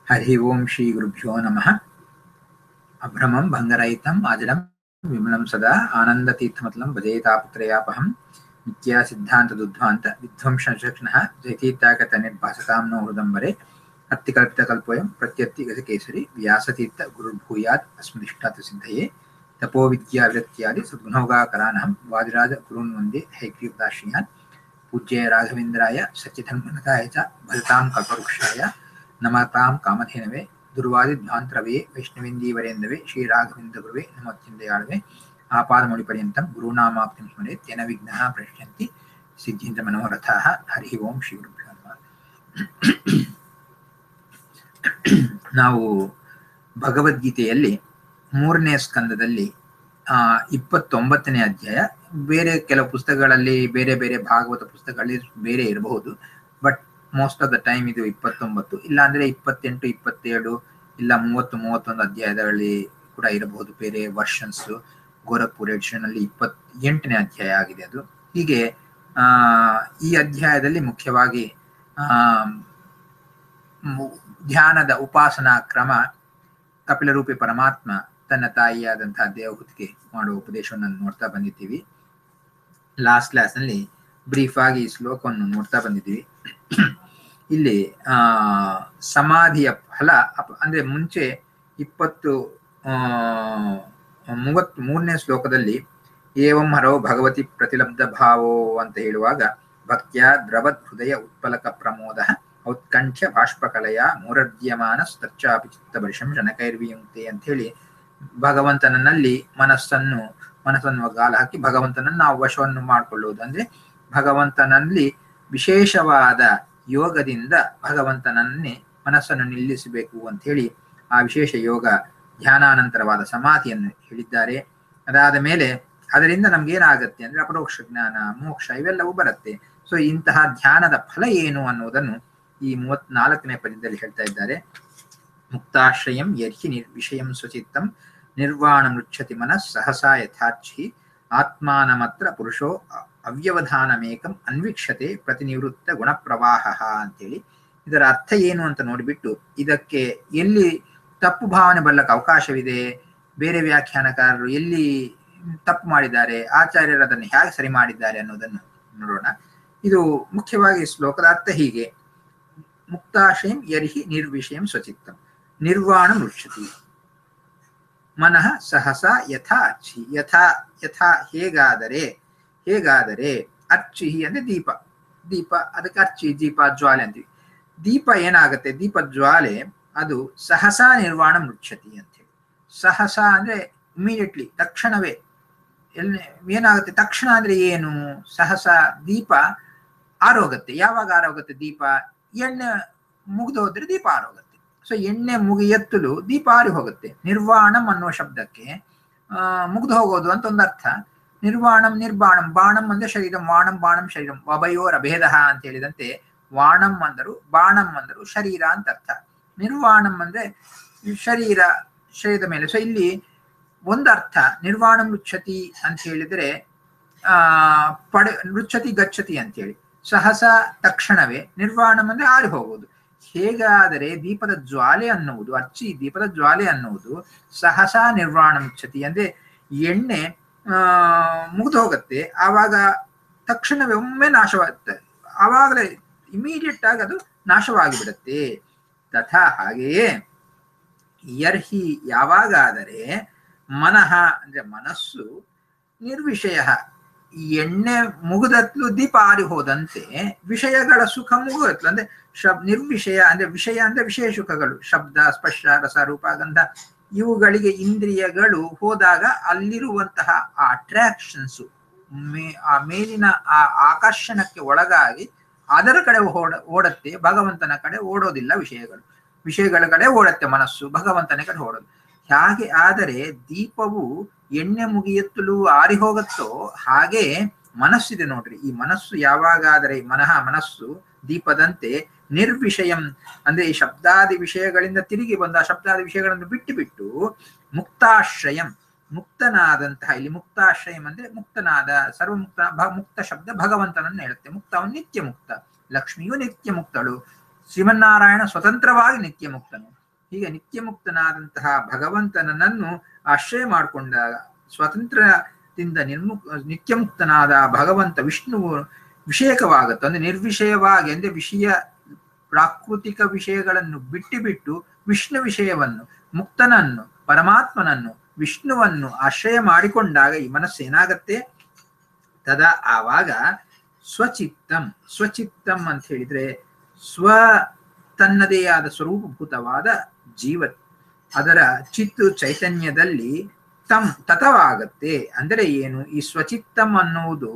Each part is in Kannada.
हरि ओं श्रीगुरुभ्यो नमः अभ्रमं भङ्गरहितम् अजडं विमलं सदा आनन्दतीर्थमतलं भजेतापत्रयापहं नित्या सिद्धान्तदुद्ध्वान्त विध्वंसचक्षणः जयतीर्थागतनिर्भासतां नो हृदम्बरे अत्तिकल्पितकल्पोऽयं प्रत्यत्तिगतकेसरि व्यासतीर्थ गुरुर्भूयात् अस्मदिष्टात् सिद्धये तपोविद्याविरत्यादि सद्गुणोगाकरानहं वादिराज गुरून् वन्दे हैग्रीवदाश्रयान् पूज्य राघवेन्द्राय सच्चिधन्मनताय च भजतां कल्पवृक्षाय नमतां कामधेनवे दुर्वादिध्वान्तरवे वैष्णवेन्दीवरेन्दवे श्रीराघवेन्द्रगुरुवे नमोत्यन्दयाळवे आपादमौलिपर्यन्तं गुरूणामाप्तिं स्मरेत् तेन विघ्नाः प्रश्यन्ति सिद्ध्यन्त मनोरथाः हरिः ओಂ ಶ್ರೀಗುರುಭ್ಯೋ ನಮಃ ನಾವು ಭಗವದ್ಗೀತೆಯಲ್ಲಿ ಮೂರನೇ ಸ್ಕಂದದಲ್ಲಿ ಆ ಇಪ್ಪತ್ತೊಂಬತ್ತನೇ ಅಧ್ಯಾಯ ಬೇರೆ ಕೆಲವು ಪುಸ್ತಕಗಳಲ್ಲಿ ಬೇರೆ ಬೇರೆ ಭಾಗವತ ಪುಸ್ತಕಗಳಲ್ಲಿ ಬೇರೆ ಇರಬಹುದು but most of the time ಇದು ಇಪ್ಪತ್ತೊಂಬತ್ತು ಇಲ್ಲ ಅಂದ್ರೆ ಇಪ್ಪತ್ತೆಂಟು ಇಪ್ಪತ್ತೇಳು ಇಲ್ಲ ಮೂವತ್ತು ಮೂವತ್ತೊಂದು ಅಧ್ಯಾಯದಲ್ಲಿ ಕೂಡ ಇರಬಹುದು ಬೇರೆ ವರ್ಷನ್ಸ್ ಗೋರಖ್ಪುರ್ ಎಡಿಷನ್ ಅಲ್ಲಿ ಇಪ್ಪತ್ ಎಂಟನೇ ಅಧ್ಯಾಯ ಆಗಿದೆ ಅದು ಹೀಗೆ ಆ ಈ ಅಧ್ಯಾಯದಲ್ಲಿ ಮುಖ್ಯವಾಗಿ ಆ ಧ್ಯಾನದ ಉಪಾಸನಾ ಕ್ರಮ ಕಪಿಲರೂಪಿ ಪರಮಾತ್ಮ ತನ್ನ ತಾಯಿಯಾದಂತಹ ದೇವಹೂತಿಗೆ ಮಾಡುವ ಉಪದೇಶವನ್ನು ನೋಡ್ತಾ ಬಂದಿದ್ದೀವಿ ಲಾಸ್ಟ್ ಕ್ಲಾಸ್ ನಲ್ಲಿ ಬ್ರೀಫ್ ಆಗಿ ಈ ಶ್ಲೋಕವನ್ನು ನೋಡ್ತಾ ಬಂದಿದ್ದೀವಿ ಇಲ್ಲಿ ಆ ಸಮಾಧಿಯ ಫಲ ಅಂದ್ರೆ ಮುಂಚೆ ಇಪ್ಪತ್ತು ಆ ಮೂವತ್ ಮೂರನೇ ಶ್ಲೋಕದಲ್ಲಿ ಏವಂ ಹರೋ ಭಗವತಿ ಪ್ರತಿಲಬ್ಧ ಭಾವೋ ಅಂತ ಹೇಳುವಾಗ ಭಕ್ತ್ಯ ದ್ರವದ್ ಹೃದಯ ಉತ್ಪಲಕ ಪ್ರಮೋದ ಔತ್ಕಂಠ್ಯ ಬಾಷ್ಪಕಲೆಯ ಮೂರರ್ದ್ಯಮಾನ ಸ್ತಚ್ಚಾಪಿ ಚಿತ್ತಭರಿಷಂ ಜನಕೈರ್ವಿಯುಂಕ್ತೆ ಅಂತ ಹೇಳಿ ಭಗವಂತನಲ್ಲಿ ಮನಸ್ಸನ್ನು ಮನಸ್ಸನ್ನು ಗಾಲ ಹಾಕಿ ಭಗವಂತನನ್ನು ನಾವು ವಶವನ್ನು ಮಾಡಿಕೊಳ್ಳುವುದು ಅಂದ್ರೆ ಭಗವಂತನಲ್ಲಿ ವಿಶೇಷವಾದ ಯೋಗದಿಂದ ಭಗವಂತನನ್ನೇ ಮನಸ್ಸನ್ನು ನಿಲ್ಲಿಸಬೇಕು ಅಂತ ಹೇಳಿ ಆ ವಿಶೇಷ ಯೋಗ ಧ್ಯಾನಾನಂತರವಾದ ಸಮಾಧಿಯನ್ನು ಹೇಳಿದ್ದಾರೆ ಅದಾದ ಮೇಲೆ ಅದರಿಂದ ನಮ್ಗೇನಾಗತ್ತೆ ಅಂದ್ರೆ ಅಪರೋಕ್ಷ ಜ್ಞಾನ ಮೋಕ್ಷ ಇವೆಲ್ಲವೂ ಬರುತ್ತೆ ಸೊ ಇಂತಹ ಧ್ಯಾನದ ಫಲ ಏನು ಅನ್ನುವುದನ್ನು ಈ ಮೂವತ್ನಾಲ್ಕನೇ ಪದ್ಯದಲ್ಲಿ ಹೇಳ್ತಾ ಇದ್ದಾರೆ ಮುಕ್ತಾಶ್ರಯಂ ಯರ್ಹಿ ನಿರ್ವಿಷಯಂ ಸ್ವಚಿತ್ತಂ ನಿರ್ವಾಣ ಮೃಚ್ಛತಿ ಮನಃ ಸಹಸಾ ಯಥಾಚ್ಛಿ ಆತ್ಮಾನಮತ್ರ ಪುರುಷೋ ಅವ್ಯವಧಾನಮೇಕಂ ಅನ್ವೀಕ್ಷತೆ ಪ್ರತಿನಿವೃತ್ತ ಗುಣಪ್ರವಾಹ ಅಂತೇಳಿ ಇದರ ಅರ್ಥ ಏನು ಅಂತ ನೋಡಿಬಿಟ್ಟು ಇದಕ್ಕೆ ಎಲ್ಲಿ ತಪ್ಪು ಭಾವನೆ ಬರ್ಲಕ್ಕೆ ಅವಕಾಶವಿದೆ ಬೇರೆ ವ್ಯಾಖ್ಯಾನಕಾರರು ಎಲ್ಲಿ ತಪ್ಪು ಮಾಡಿದ್ದಾರೆ ಆಚಾರ್ಯರು ಅದನ್ನು ಹೇಗೆ ಸರಿ ಮಾಡಿದ್ದಾರೆ ಅನ್ನೋದನ್ನು ನೋಡೋಣ ಇದು ಮುಖ್ಯವಾಗಿ ಶ್ಲೋಕದ ಅರ್ಥ ಹೀಗೆ ಮುಕ್ತಾಶಯಂ ಯರ್ಹಿ ನಿರ್ವಿಷಯಂ ಸ್ವಚಿತ್ತಂ ನಿರ್ವಾಣ ಮೃಕ್ಷತಿ ಮನಃ ಸಹಸ ಯಥಾ ಅಚ್ಚಿ ಯಥಾ ಯಥಾ ಹೇಗಾದರೆ ಹೇಗಾದರೆ ಅರ್ಚಿ ಅಂದ್ರೆ ದೀಪ ದೀಪ ಅದಕ್ಕೆ ಅರ್ಚಿ ದೀಪ ಜ್ವಾಲೆ ಅಂತೀವಿ ದೀಪ ಏನಾಗುತ್ತೆ ದೀಪ ಜ್ವಾಲೆ ಅದು ಸಹಸ ನಿರ್ವಾಣ ಮೃಕ್ಷತಿ ಅಂತ ಹೇಳಿ ಸಹಸ ಅಂದ್ರೆ ಇಮಿಡಿಯೇಟ್ಲಿ ತಕ್ಷಣವೇ ಎಲ್ಲಿ ಏನಾಗುತ್ತೆ ತಕ್ಷಣ ಅಂದ್ರೆ ಏನು ಸಹಸ ದೀಪ ಆರೋಗತ್ತೆ ಯಾವಾಗ ಆರೋಗತ್ತೆ ದೀಪ ಎಣ್ಣೆ ಮುಗಿದು ಹೋದ್ರೆ ದೀಪ ಆರೋಗತ್ತೆ ಸೊ ಎಣ್ಣೆ ಮುಗಿಯತ್ತಲು ದೀಪ ಆರಿ ಹೋಗುತ್ತೆ ನಿರ್ವಾಣಂ ಅನ್ನುವ ಶಬ್ದಕ್ಕೆ ಆ ಮುಗ್ದು ಹೋಗೋದು ಅಂತ ಒಂದು ಅರ್ಥ ನಿರ್ವಾಣಂ ನಿರ್ಬಾಣಂ ಬಾಣಂ ಅಂದ್ರೆ ಶರೀರಂ ವಾಣಂ ಬಾಣಂ ಶರೀರಂ ಅಭಯೋರ ಅಭೇದ ಅಂತ ಹೇಳಿದಂತೆ ವಾಣಂ ಅಂದರು ಬಾಣಂ ಅಂದರು ಶರೀರ ಅಂತ ಅರ್ಥ ನಿರ್ವಾಣಂ ಅಂದ್ರೆ ಶರೀರ ಶರೀರದ ಮೇಲೆ ಸೊ ಇಲ್ಲಿ ಒಂದು ಅರ್ಥ ನಿರ್ವಾಣ ಮೃಚ್ಛತಿ ಅಂತ ಹೇಳಿದ್ರೆ ಆ ಪಡೆ ನೃಚ್ಛತಿ ಗಚ್ಚತಿ ಅಂತ ಹೇಳಿ ಸಹಸ ತಕ್ಷಣವೇ ನಿರ್ವಾಣಂ ಅಂದ್ರೆ ಆರಿ ಹೋಗುವುದು ಹೇಗಾದರೆ ದೀಪದ ಜ್ವಾಲೆ ಅನ್ನುವುದು ಅರ್ಚಿ ದೀಪದ ಜ್ವಾಲೆ ಅನ್ನುವುದು ಸಹಸ ನಿರ್ವಾಣ ಮುಚ್ಚತಿ ಅಂದ್ರೆ ಎಣ್ಣೆ ಆ ಮುಗಿದು ಹೋಗುತ್ತೆ ಆವಾಗ ತಕ್ಷಣವೇ ಒಮ್ಮೆ ನಾಶವಾಗುತ್ತೆ ಆವಾಗಲೇ ಇಮಿಡಿಯೇಟ್ ಆಗಿ ಅದು ನಾಶವಾಗಿ ಬಿಡುತ್ತೆ ತಥಾ ಹಾಗೆಯೇ ಯರ್ಹಿ ಯಾವಾಗಾದರೆ ಮನಃ ಅಂದ್ರೆ ಮನಸ್ಸು ನಿರ್ವಿಷಯ ಎಣ್ಣೆ ಮುಗಿದತ್ಲು ದೀಪ ಆರಿ ಹೋದಂತೆ ವಿಷಯಗಳ ಸುಖ ಮುಗಿದತ್ಲು ಅಂದ್ರೆ ಶಬ್ ನಿರ್ವಿಷಯ ಅಂದ್ರೆ ವಿಷಯ ಅಂದ್ರೆ ವಿಷಯ ಸುಖಗಳು ಶಬ್ದ ಸ್ಪರ್ಶ ರಸ ರೂಪ ಗಂಧ ಇವುಗಳಿಗೆ ಇಂದ್ರಿಯಗಳು ಹೋದಾಗ ಅಲ್ಲಿರುವಂತಹ ಆ ಅಟ್ರಾಕ್ಷನ್ಸ್ ಮೇ ಆ ಮೇಲಿನ ಆ ಆಕರ್ಷಣಕ್ಕೆ ಒಳಗಾಗಿ ಅದರ ಕಡೆ ಓಡ ಓಡತ್ತೆ ಭಗವಂತನ ಕಡೆ ಓಡೋದಿಲ್ಲ ವಿಷಯಗಳು ವಿಷಯಗಳ ಕಡೆ ಓಡತ್ತೆ ಮನಸ್ಸು ಭಗವಂತನ ಕಡೆ ಓಡೋದು ಹಾಗೆ ಆದರೆ ದೀಪವು ಎಣ್ಣೆ ಮುಗಿಯತ್ತಲು ಆರಿ ಹೋಗುತ್ತೋ ಹಾಗೆ ಮನಸ್ಸಿದೆ ನೋಡ್ರಿ ಈ ಮನಸ್ಸು ಯಾವಾಗಾದರೆ ಮನಃ ಮನಸ್ಸು ದೀಪದಂತೆ ನಿರ್ವಿಷಯಂ ಅಂದ್ರೆ ಈ ಶಬ್ದಾದಿ ವಿಷಯಗಳಿಂದ ತಿರುಗಿ ಬಂದ ಶಬ್ದಾದಿ ವಿಷಯಗಳನ್ನು ಬಿಟ್ಟು ಬಿಟ್ಟು ಮುಕ್ತಾಶ್ರಯಂ ಮುಕ್ತನಾದಂತಹ ಇಲ್ಲಿ ಮುಕ್ತಾಶ್ರಯಂ ಅಂದ್ರೆ ಮುಕ್ತನಾದ ಸರ್ವಮುಕ್ತ ಮುಕ್ತ ಶಬ್ದ ಭಗವಂತನನ್ನು ಹೇಳುತ್ತೆ ಮುಕ್ತವನು ನಿತ್ಯ ಮುಕ್ತ ಲಕ್ಷ್ಮಿಯು ನಿತ್ಯ ಮುಕ್ತಳು ಶ್ರೀಮನ್ನಾರಾಯಣ ಸ್ವತಂತ್ರವಾಗಿ ನಿತ್ಯ ಮುಕ್ತನು ಹೀಗೆ ನಿತ್ಯ ಮುಕ್ತನಾದಂತಹ ಭಗವಂತನನ್ನು ಆಶ್ರಯ ಮಾಡಿಕೊಂಡಾಗ ಸ್ವತಂತ್ರದಿಂದ ನಿರ್ಮುಕ್ ನಿತ್ಯ ಮುಕ್ತನಾದ ಭಗವಂತ ವಿಷ್ಣುವು ವಿಷಯಕವಾಗುತ್ತೆ ಅಂದ್ರೆ ನಿರ್ವಿಷಯವಾಗಿ ಅಂದ್ರೆ ವಿಷಯ ಪ್ರಾಕೃತಿಕ ವಿಷಯಗಳನ್ನು ಬಿಟ್ಟು ಬಿಟ್ಟು ವಿಷ್ಣು ವಿಷಯವನ್ನು ಮುಕ್ತನನ್ನು ಪರಮಾತ್ಮನನ್ನು ವಿಷ್ಣುವನ್ನು ಆಶ್ರಯ ಮಾಡಿಕೊಂಡಾಗ ಈ ಮನಸ್ಸು ಏನಾಗತ್ತೆ ತದಾ ಆವಾಗ ಸ್ವಚಿತ್ತಂ ಸ್ವಚಿತ್ತಂ ಅಂತ ಹೇಳಿದ್ರೆ ಸ್ವ ತನ್ನದೇ ಆದ ಸ್ವರೂಪಭೂತವಾದ ಜೀವ ಅದರ ಚಿತ್ತು ಚೈತನ್ಯದಲ್ಲಿ ತಂ ತತವಾಗತ್ತೆ ಅಂದರೆ ಏನು ಈ ಸ್ವಚಿತ್ತಂ ಅನ್ನುವುದು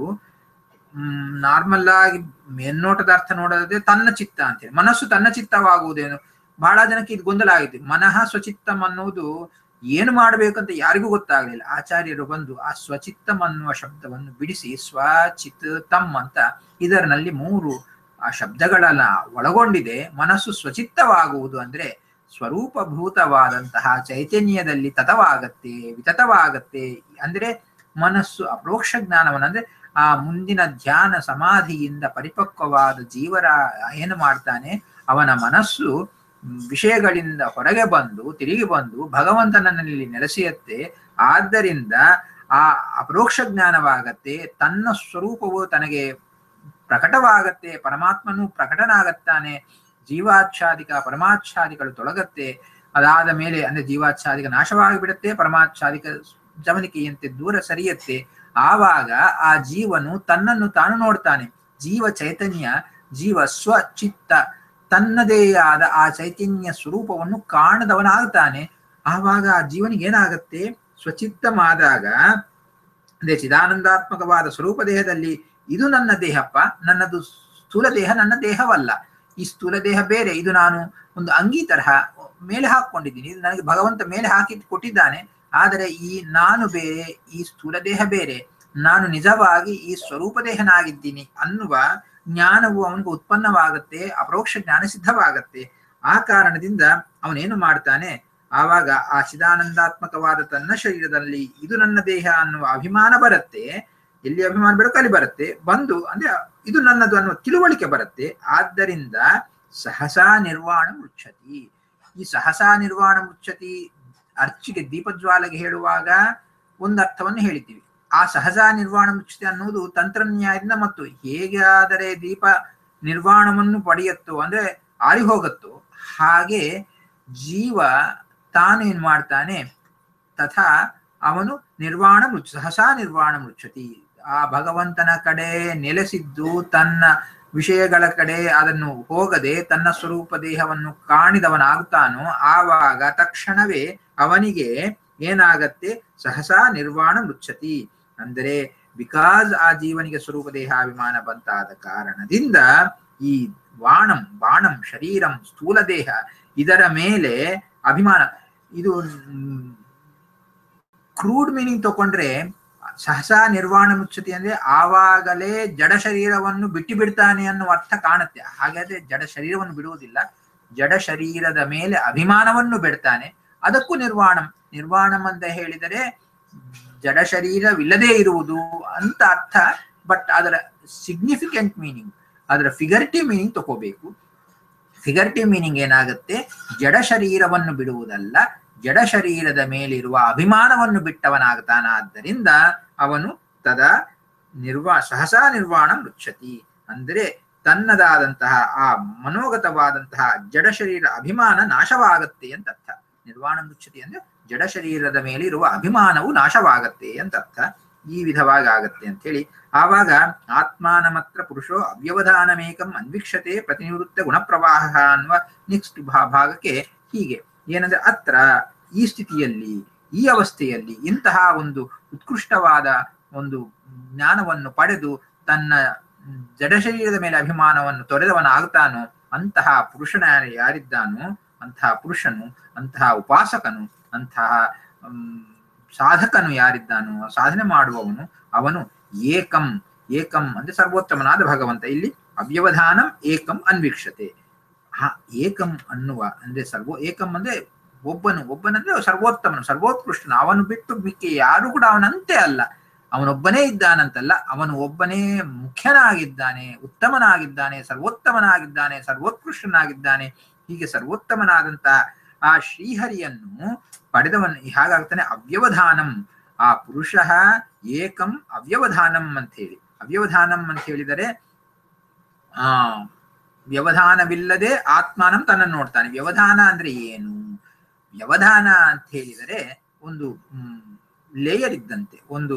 ಹ್ಮ್ ನಾರ್ಮಲ್ ಆಗಿ ಮೇಲ್ನೋಟದ ಅರ್ಥ ನೋಡೋದೇ ತನ್ನ ಚಿತ್ತ ಅಂತೇಳಿ ಮನಸ್ಸು ತನ್ನ ಚಿತ್ತವಾಗುವುದೇನು ಬಹಳ ಜನಕ್ಕೆ ಇದು ಗೊಂದಲ ಆಗಿದೆ ಮನಃ ಸ್ವಚಿತ್ತಂ ಅನ್ನುವುದು ಏನು ಮಾಡಬೇಕಂತ ಯಾರಿಗೂ ಗೊತ್ತಾಗಲಿಲ್ಲ ಆಚಾರ್ಯರು ಬಂದು ಆ ಸ್ವಚಿತ್ತಂ ಅನ್ನುವ ಶಬ್ದವನ್ನು ಬಿಡಿಸಿ ಸ್ವಚಿತ್ ತಮ್ ಅಂತ ಇದರಲ್ಲಿ ಮೂರು ಆ ಶಬ್ದಗಳನ್ನ ಒಳಗೊಂಡಿದೆ ಮನಸ್ಸು ಸ್ವಚಿತ್ತವಾಗುವುದು ಅಂದ್ರೆ ಸ್ವರೂಪಭೂತವಾದಂತಹ ಚೈತನ್ಯದಲ್ಲಿ ತತವಾಗತ್ತೆ ವಿತತವಾಗತ್ತೆ ಅಂದ್ರೆ ಮನಸ್ಸು ಅಪ್ರೋಕ್ಷ ಜ್ಞಾನವನ್ನು ಅಂದ್ರೆ ಆ ಮುಂದಿನ ಧ್ಯಾನ ಸಮಾಧಿಯಿಂದ ಪರಿಪಕ್ವವಾದ ಜೀವರ ಏನು ಮಾಡ್ತಾನೆ ಅವನ ಮನಸ್ಸು ವಿಷಯಗಳಿಂದ ಹೊರಗೆ ಬಂದು ತಿರುಗಿ ಬಂದು ಭಗವಂತನಲ್ಲಿ ನೆಲೆಸಿಯತ್ತೆ ಆದ್ದರಿಂದ ಆ ಅಪರೋಕ್ಷ ಜ್ಞಾನವಾಗತ್ತೆ ತನ್ನ ಸ್ವರೂಪವು ತನಗೆ ಪ್ರಕಟವಾಗತ್ತೆ ಪರಮಾತ್ಮನು ಪ್ರಕಟನಾಗತ್ತಾನೆ ಜೀವಾಚ್ಛಾದಿಕ ಪರಮಾಚ್ಛಾದಿಗಳು ತೊಳಗತ್ತೆ ಅದಾದ ಮೇಲೆ ಅಂದ್ರೆ ಜೀವಾಚ್ಛಾದಿಕ ನಾಶವಾಗಿ ಬಿಡುತ್ತೆ ಪರಮಾಚ್ಛಾದಿಕ ಜಮನಿಕೆಯಂತೆ ದೂರ ಸರಿಯತ್ತೆ ಆವಾಗ ಆ ಜೀವನು ತನ್ನನ್ನು ತಾನು ನೋಡ್ತಾನೆ ಜೀವ ಚೈತನ್ಯ ಜೀವ ಸ್ವಚಿತ್ತ ತನ್ನದೇ ಆದ ಆ ಚೈತನ್ಯ ಸ್ವರೂಪವನ್ನು ಕಾಣದವನಾಗ್ತಾನೆ ಆವಾಗ ಆ ಜೀವನಿಗೆ ಏನಾಗತ್ತೆ ಸ್ವಚಿತ್ತಮಾದಾಗ ಅದೇ ಚಿದಾನಂದಾತ್ಮಕವಾದ ಸ್ವರೂಪ ದೇಹದಲ್ಲಿ ಇದು ನನ್ನ ದೇಹಪ್ಪ ನನ್ನದು ಸ್ಥೂಲ ದೇಹ ನನ್ನ ದೇಹವಲ್ಲ ಈ ಸ್ಥೂಲ ದೇಹ ಬೇರೆ ಇದು ನಾನು ಒಂದು ಅಂಗಿ ತರಹ ಮೇಲೆ ಹಾಕೊಂಡಿದ್ದೀನಿ ಇದು ನನಗೆ ಭಗವಂತ ಮೇಲೆ ಹಾಕಿ ಕೊಟ್ಟಿದ್ದಾನೆ ಆದರೆ ಈ ನಾನು ಬೇರೆ ಈ ಸ್ಥೂಲ ದೇಹ ಬೇರೆ ನಾನು ನಿಜವಾಗಿ ಈ ಸ್ವರೂಪ ದೇಹನಾಗಿದ್ದೀನಿ ಅನ್ನುವ ಜ್ಞಾನವು ಅವನಿಗೆ ಉತ್ಪನ್ನವಾಗುತ್ತೆ ಅಪರೋಕ್ಷ ಜ್ಞಾನ ಸಿದ್ಧವಾಗತ್ತೆ ಆ ಕಾರಣದಿಂದ ಅವನೇನು ಮಾಡ್ತಾನೆ ಆವಾಗ ಆ ಚಿದಾನಂದಾತ್ಮಕವಾದ ತನ್ನ ಶರೀರದಲ್ಲಿ ಇದು ನನ್ನ ದೇಹ ಅನ್ನುವ ಅಭಿಮಾನ ಬರುತ್ತೆ ಎಲ್ಲಿ ಅಭಿಮಾನ ಬರುತ್ತೋ ಅಲ್ಲಿ ಬರುತ್ತೆ ಬಂದು ಅಂದ್ರೆ ಇದು ನನ್ನದು ಅನ್ನುವ ತಿಳುವಳಿಕೆ ಬರುತ್ತೆ ಆದ್ದರಿಂದ ಸಹಸಾ ನಿರ್ವಾಣ ಮುಚ್ಚತಿ ಈ ಸಹಸಾ ನಿರ್ವಾಣ ಮುಚ್ಚತಿ ಅರ್ಚಿಗೆ ದೀಪಜ್ವಾಲೆಗೆ ಹೇಳುವಾಗ ಒಂದು ಅರ್ಥವನ್ನು ಹೇಳಿದ್ದೀವಿ ಆ ಸಹಜ ನಿರ್ವಾಣ ಮುಚ್ಚತಿ ಅನ್ನುವುದು ತಂತ್ರನ್ಯಾಯದಿಂದ ಮತ್ತು ಹೇಗಾದರೆ ದೀಪ ನಿರ್ವಾಣವನ್ನು ಪಡೆಯುತ್ತೋ ಅಂದ್ರೆ ಆರಿ ಹೋಗುತ್ತೋ ಹಾಗೆ ಜೀವ ತಾನು ಏನ್ ಮಾಡ್ತಾನೆ ತಥಾ ಅವನು ನಿರ್ವಾಣ ಮೃಚ ಸಹಸಾ ನಿರ್ವಾಣ ಮುಚ್ಚತಿ ಆ ಭಗವಂತನ ಕಡೆ ನೆಲೆಸಿದ್ದು ತನ್ನ ವಿಷಯಗಳ ಕಡೆ ಅದನ್ನು ಹೋಗದೆ ತನ್ನ ಸ್ವರೂಪ ದೇಹವನ್ನು ಕಾಣಿದವನಾಗುತ್ತಾನೋ ಆವಾಗ ತಕ್ಷಣವೇ ಅವನಿಗೆ ಏನಾಗತ್ತೆ ಸಹಸಾ ನಿರ್ವಾಣ ಮುಚ್ಚತಿ ಅಂದರೆ ಬಿಕಾಸ್ ಆ ಜೀವನಿಗೆ ಸ್ವರೂಪ ದೇಹಾಭಿಮಾನ ಬಂತಾದ ಕಾರಣದಿಂದ ಈ ವಾಣಂ ಬಾಣಂ ಶರೀರಂ ಸ್ಥೂಲ ದೇಹ ಇದರ ಮೇಲೆ ಅಭಿಮಾನ ಇದು ಕ್ರೂಡ್ ಮೀನಿಂಗ್ ತಗೊಂಡ್ರೆ ಸಹಸಾ ನಿರ್ವಾಣ ಮುಚ್ಚತಿ ಅಂದ್ರೆ ಆವಾಗಲೇ ಜಡ ಶರೀರವನ್ನು ಬಿಟ್ಟು ಬಿಡ್ತಾನೆ ಅನ್ನುವ ಅರ್ಥ ಕಾಣುತ್ತೆ ಹಾಗಾದ್ರೆ ಜಡ ಶರೀರವನ್ನು ಬಿಡುವುದಿಲ್ಲ ಜಡ ಶರೀರದ ಮೇಲೆ ಅಭಿಮಾನವನ್ನು ಬಿಡ್ತಾನೆ ಅದಕ್ಕೂ ನಿರ್ವಾಣಂ ನಿರ್ವಾಣಂ ಅಂತ ಹೇಳಿದರೆ ಜಡ ಶರೀರವಿಲ್ಲದೆ ಇರುವುದು ಅಂತ ಅರ್ಥ ಬಟ್ ಅದರ ಸಿಗ್ನಿಫಿಕೆಂಟ್ ಮೀನಿಂಗ್ ಅದರ ಫಿಗರ್ಟಿವ್ ಮೀನಿಂಗ್ ತಗೋಬೇಕು ಫಿಗರ್ಟಿವ್ ಮೀನಿಂಗ್ ಏನಾಗುತ್ತೆ ಜಡ ಶರೀರವನ್ನು ಬಿಡುವುದಲ್ಲ ಜಡ ಶರೀರದ ಮೇಲಿರುವ ಅಭಿಮಾನವನ್ನು ಬಿಟ್ಟವನಾಗ್ತಾನಾದ್ದರಿಂದ ಅವನು ತದ ನಿರ್ವಾ ಸಹಸಾ ನಿರ್ವಾಣ ಮೃಚ್ಛತಿ ಅಂದರೆ ತನ್ನದಾದಂತಹ ಆ ಮನೋಗತವಾದಂತಹ ಜಡ ಶರೀರ ಅಭಿಮಾನ ನಾಶವಾಗತ್ತೆ ಅಂತ ಅರ್ಥ ನಿರ್ವಾಣ ಮುಚ್ಚತಿ ಅಂದ್ರೆ ಜಡ ಶರೀರದ ಮೇಲೆ ಇರುವ ಅಭಿಮಾನವು ನಾಶವಾಗತ್ತೆ ಅಂತ ಅರ್ಥ ಈ ವಿಧವಾಗಿ ಆಗತ್ತೆ ಅಂತ ಹೇಳಿ ಆವಾಗ ಆತ್ಮಾನ ಮಾತ್ರ ಪುರುಷೋ ಅವ್ಯವಧಾನಮೇಕಂ ಅನ್ವೀಕ್ಷತೆ ಪ್ರತಿನಿವೃತ್ತ ಗುಣಪ್ರವಾಹ ಅನ್ನುವ ನೆಕ್ಸ್ಟ್ ಭಾಗಕ್ಕೆ ಹೀಗೆ ಏನಂದ್ರೆ ಅತ್ರ ಈ ಸ್ಥಿತಿಯಲ್ಲಿ ಈ ಅವಸ್ಥೆಯಲ್ಲಿ ಇಂತಹ ಒಂದು ಉತ್ಕೃಷ್ಟವಾದ ಒಂದು ಜ್ಞಾನವನ್ನು ಪಡೆದು ತನ್ನ ಜಡ ಶರೀರದ ಮೇಲೆ ಅಭಿಮಾನವನ್ನು ತೊರೆದವನಾಗ್ತಾನೋ ಅಂತಹ ಪುರುಷನ ಯಾರಿದ್ದಾನೋ ಅಂತಹ ಪುರುಷನು ಅಂತಹ ಉಪಾಸಕನು ಅಂತಹ ಸಾಧಕನು ಯಾರಿದ್ದಾನೋ ಸಾಧನೆ ಮಾಡುವವನು ಅವನು ಏಕಂ ಏಕಂ ಅಂದ್ರೆ ಸರ್ವೋತ್ತಮನಾದ ಭಗವಂತ ಇಲ್ಲಿ ಅವ್ಯವಧಾನಂ ಏಕಂ ಅನ್ವೀಕ್ಷತೆ ಆ ಏಕಂ ಅನ್ನುವ ಅಂದ್ರೆ ಸರ್ವೋ ಏಕಂ ಅಂದ್ರೆ ಒಬ್ಬನು ಒಬ್ಬನಂದ್ರೆ ಸರ್ವೋತ್ತಮನು ಸರ್ವೋತ್ಕೃಷ್ಟನು ಅವನು ಬಿಟ್ಟು ಮಿಕ್ಕಿ ಯಾರು ಕೂಡ ಅವನಂತೆ ಅಲ್ಲ ಅವನೊಬ್ಬನೇ ಇದ್ದಾನಂತಲ್ಲ ಅವನು ಒಬ್ಬನೇ ಮುಖ್ಯನಾಗಿದ್ದಾನೆ ಉತ್ತಮನಾಗಿದ್ದಾನೆ ಸರ್ವೋತ್ತಮನಾಗಿದ್ದಾನೆ ಸರ್ವೋತ್ಕೃಷ್ಟನಾಗಿದ್ದಾನೆ ಹೀಗೆ ಸರ್ವೋತ್ತಮನಾದಂತಹ ಆ ಶ್ರೀಹರಿಯನ್ನು ಪಡೆದವನ್ ಹಾಗಾಗ್ತಾನೆ ಅವ್ಯವಧಾನಂ ಆ ಪುರುಷ ಏಕಂ ಅವ್ಯವಧಾನಂ ಅಂತ ಹೇಳಿ ಅವ್ಯವಧಾನಂ ಅಂತ ಹೇಳಿದರೆ ಆ ವ್ಯವಧಾನವಿಲ್ಲದೆ ಆತ್ಮಾನಂ ತನ್ನನ್ನು ನೋಡ್ತಾನೆ ವ್ಯವಧಾನ ಅಂದ್ರೆ ಏನು ವ್ಯವಧಾನ ಅಂತ ಹೇಳಿದರೆ ಒಂದು ಲೇಯರ್ ಇದ್ದಂತೆ ಒಂದು